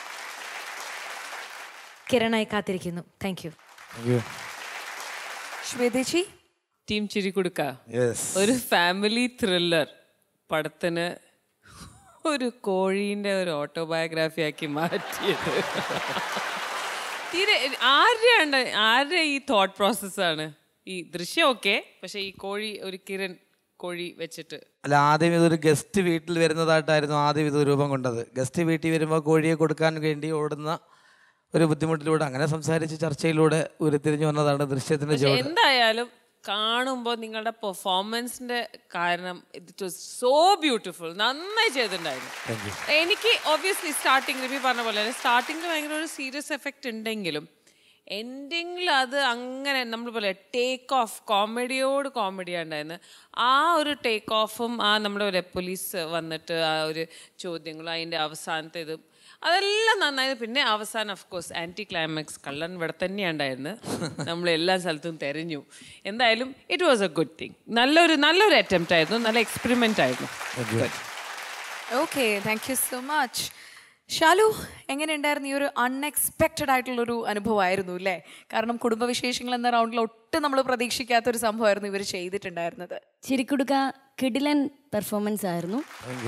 കിരണായി കാത്തിരിക്കുന്നു താങ്ക് യു താങ്ക് യു ശ്വേതേച്ചി ടീം ചിരി കൊടുക്ക Yes. ഒരു ഫാമിലി ത്രില്ലർ പടത്തിന് ഒരു കോഴീൻ്റെ ഒരു ഓട്ടോബയോഗ്രാഫി ആക്കി മാറ്റിയത് തീരെ ആരുടെയാണ് ആരുടെ ഈ തോട്ട് പ്രോസസ്സാണ് ഈ ദൃശ്യം ഓക്കെ പക്ഷെ ഈ കോഴി ഒരു കിരൺ കോഴി വെച്ചിട്ട് അല്ല ആദ്യം ഇതൊരു ഗസ്റ്റ് വീട്ടിൽ വരുന്നതായിട്ടായിരുന്നു ആദ്യം ഇത് രൂപം കൊണ്ടത് ഗസ്റ്റ് വീട്ടിൽ വരുമ്പോൾ കോഴിയെ കൊടുക്കാൻ വേണ്ടി ഓടുന്ന ഒരു ബുദ്ധിമുട്ടിലൂടെ അങ്ങനെ സംസാരിച്ച് ചർച്ചയിലൂടെ ഉരുത്തിരിഞ്ഞു വന്നതാണ് ദൃശ്യത്തിന്റെ പക്ഷെ ചുവട് എന്തായാലും കാണുമ്പോൾ നിങ്ങളുടെ പെർഫോമൻസിന്റെ കാരണം ഇറ്റ് വാസ് സോ ബ്യൂട്ടിഫുൾ നന്നായി ചെയ്തിട്ടുണ്ടായിരുന്നു Thank you. എനിക്ക് ഒബ്വിയസ്ലി സ്റ്റാർട്ടിങ് റിവ്യൂ പറഞ്ഞ പോലെ സ്റ്റാർട്ടിങ്ങിൽ ഭയങ്കര ഒരു സീരിയസ് എഫക്റ്റ് ഉണ്ടെങ്കിലും എൻഡിങ്ങിൽ അത് അങ്ങനെ നമ്മൾ പോലെ ടേക്ക് ഓഫ് കോമഡിയോട് കോമഡിയാണ് ഉണ്ടായിരുന്നത് ആ ഒരു ടേക്ക് ഓഫും ആ നമ്മുടെ ഒരു പോലീസ് വന്നിട്ട് ആ ഒരു ചോദ്യങ്ങളും അതിൻ്റെ അവസാനത്തെ ഇതും അതെല്ലാം നന്നായത് പിന്നെ അവസാനം ഓഫ് കോഴ്സ് ആൻറ്റി ക്ലൈമാക്സ് കള്ളൻ ഇവിടെ തന്നെയാണ് ഉണ്ടായിരുന്നത് നമ്മൾ എല്ലാ സ്ഥലത്തും തെരഞ്ഞു എന്തായാലും it was a good thing നല്ലൊരു നല്ലൊരു അറ്റംപ്റ്റ് ആയിരുന്നു നല്ല എക്സ്പെരിമെൻ്റ് ആയിരുന്നു Good. Okay thank you so much Shalu എങ്ങനെയുണ്ടായിരുന്നു ഈ ഒരു അൺഎക്സ്പെക്റ്റഡ് ആയിട്ടുള്ളൊരു അനുഭവമായിരുന്നു അല്ലേ കാരണം കുടുംബവിശേഷങ്ങൾ എന്ന റൗണ്ടിൽ ഒട്ടും നമ്മൾ പ്രതീക്ഷിക്കാത്ത ഒരു സംഭവമായിരുന്നു ഇവർ ചെയ്തിട്ടുണ്ടായിരുന്നത് ചിരിക്കുടുക്ക കിടിലൻ പെർഫോമൻസ് ആയിരുന്നു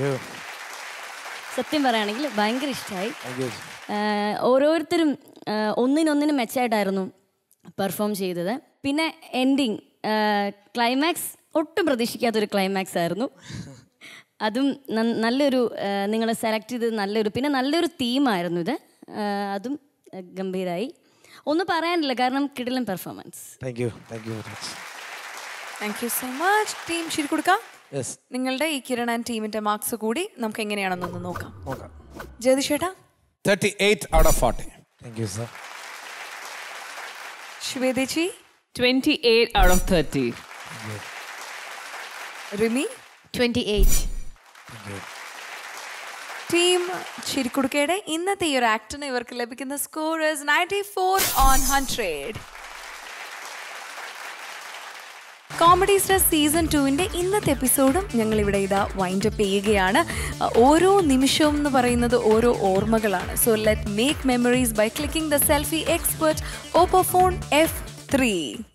സത്യം പറയുകയാണെങ്കിൽ ഭയങ്കര ഇഷ്ടമായി ഓരോരുത്തരും ആ, ഒന്നിനൊന്നിനും മെച്ചമായിട്ടായിരുന്നു പെർഫോം ചെയ്തത് പിന്നെ എൻഡിങ് ക്ലൈമാക്സ് ഒട്ടും പ്രതീക്ഷിക്കാത്തൊരു ക്ലൈമാക്സ് ആയിരുന്നു അതും നന്ന- നല്ലൊരു നിങ്ങൾ സെലക്ട് ചെയ്തത് നല്ലൊരു പിന്നെ നല്ലൊരു തീമായിരുന്നു ഇത് ആ, അതും ആ, ഗംഭീരായി ഒന്നും പറയാനില്ല കാരണം കിടിലൻ performance thank you thank you very much thank you so much team ശരിക്കൊടുക്കാം യെസ് നിങ്ങളുടെ ഈ കിരൺ ആൻഡ് ടീമിന്റെ മാർക്സ് കൂടി നമുക്ക് എങ്ങനെയാണെന്നൊന്ന് നോക്കാം നോക്കാം ജ്യോതിഷേട്ടാ thirty eight out of forty thank you sir ശ്വേതേച്ചി 28 out of 30. Rimi twenty eight team ചിരിക്കുടുക്കയുടെ ഇന്നത്തെ ഈ ഒരു ആക്ടിന് ഇവർക്ക് ലഭിക്കുന്ന score ninety four on hundred comedy star season ടുവിൻ്റെ ഇന്നത്തെ എപ്പിസോഡും ഞങ്ങൾ ഇവിടെ ഇതാ വൈൻഡ് അപ്പ് ചെയ്യുകയാണ് അഹ് ഓരോ നിമിഷവും എന്ന് പറയുന്നത് ഓരോ ഓർമ്മകളാണ് so let make memories by clicking the selfie expert Oppo phone F three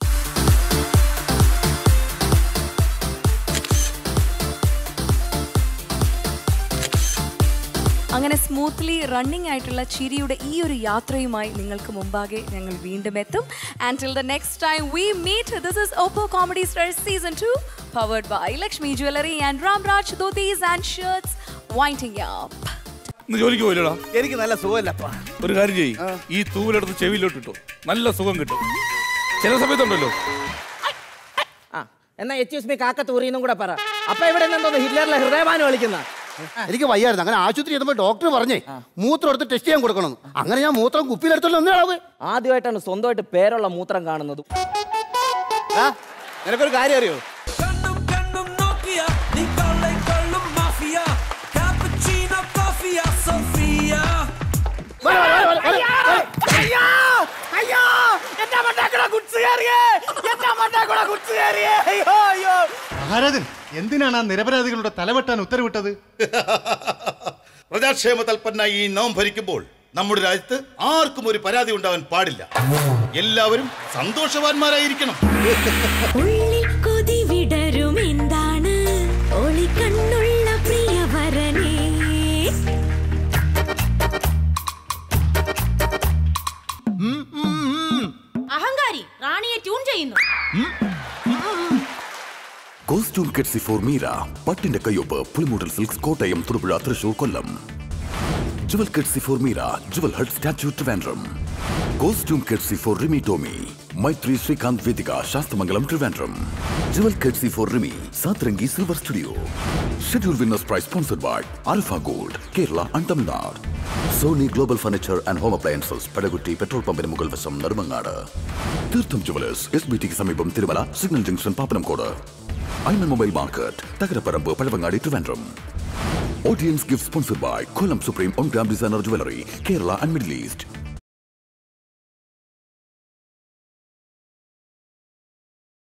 അങ്ങനെ സ്മൂത്ത്ലി റണ്ണിംഗ് ആയിട്ടുള്ള ചിരിയുടെ ഈ ഒരു യാത്രയുമായി നിങ്ങൾക്ക് മുമ്പാകെ ഞങ്ങൾ വീണ്ടും എത്തും and till the next time we meet this is Oppo comedy stars season two powered by Lakshmi jewellery and Ramraj dhotis and shirts winding up ഇന്ന് ജോലിക്ക് പോയില്ലടാ എനിക്ക് നല്ല സുഖമില്ലപ്പാ ഒരു കാര്യം ചെയ്യ് ഈ തൂവലെടുത്ത് ചെവിയിലോട്ട് ഇട്ടു നല്ല സുഖം കിട്ടും ചില സമയത്തുണ്ടല്ലോ ആ എന്നാ എച്ച് എസ് ബി കാക്കത്തൂറിന്നും കൂടെ പറ അപ്പൊ ഇവിടെ നിന്നെന്തോന്ന് ഹിറ്റ്ലറിലെ ഹൃദയമാനം കളിക്കുന്ന എനിക്ക് വയ്യായിരുന്നു അങ്ങനെ ആശുപത്രി ചെന്നപ്പോൾ ഡോക്ടർ പറഞ്ഞേ മൂത്രം എടുത്ത് ടെസ്റ്റ് ചെയ്യാൻ കൊടുക്കണം അങ്ങനെ ഞാൻ മൂത്രം കുപ്പിയിലെടുത്തല്ലോ ഒന്നാളവ് ആദ്യമായിട്ടാണ് സ്വന്തമായിട്ട് പേരുള്ള മൂത്രം കാണുന്നത് നിനക്കൊരു കാര്യം അറിയോ Nokia, Nicole Colum Mafia, Cappuccino Coffee, Sofia. അയ്യോ അയ്യോ എന്റെ മണ്ടാക്കുട കുടിച്ചു കയറിയേ എന്റെ മണ്ടാക്കുട കുടിച്ചു കയറിയേ അയ്യോ അയ്യോ മഹാരാജൻ എന്തിനാണ് ആ നിരപരാധികളുടെ തലവെട്ടാൻ ഉത്തരവിട്ടത് പ്രജാക്ഷേമ തൽപ്പന്ന ഈ നാം ഭരിക്കുമ്പോൾ നമ്മുടെ രാജ്യത്ത് ആർക്കും ഒരു പരാതി ഉണ്ടാവാൻ പാടില്ല എല്ലാവരും സന്തോഷവാന്മാരായിരിക്കണം കൊതി വിടരും എന്താണ് ഒളിക്കണ്ണുള്ള പ്രിയവരനേ അഹങ്കാരി റാണിയെ ട്യൂൺ ചെയ്യുന്നു കോസ്റ്റ്യൂം കെട്സി ഫോർ മീര പട്ടിന്റെ കയ്യൊപ്പ് Pulimoodal silks Kottayam Thodupuzha Thrissur Kollam jewel courtesy for Meera jewel hut statue Trivandrum costume courtesy for Rimi Tomy Maithri Sreekanth Vedika Sasthamangalam Trivandrum jewel courtesy for Rimi Satrangi silver studio schedule winners prize sponsored by Alfa gold Kerala and Tamil Nadu Sony global furniture and home appliances Padakutty petrol പമ്പിന് മുകൾ വശം നെടുമങ്ങാട് തീർത്ഥം ജുവലേഴ്സ് എസ് ബി ടിക്ക് സമീപം Thirumala signal junction Pappanamcode Aiman mobile market Thakaraparambu Pazhavangadi Trivandrum audience gift sponsored by Kollam supreme on gram designer jewellery Kerala and middle east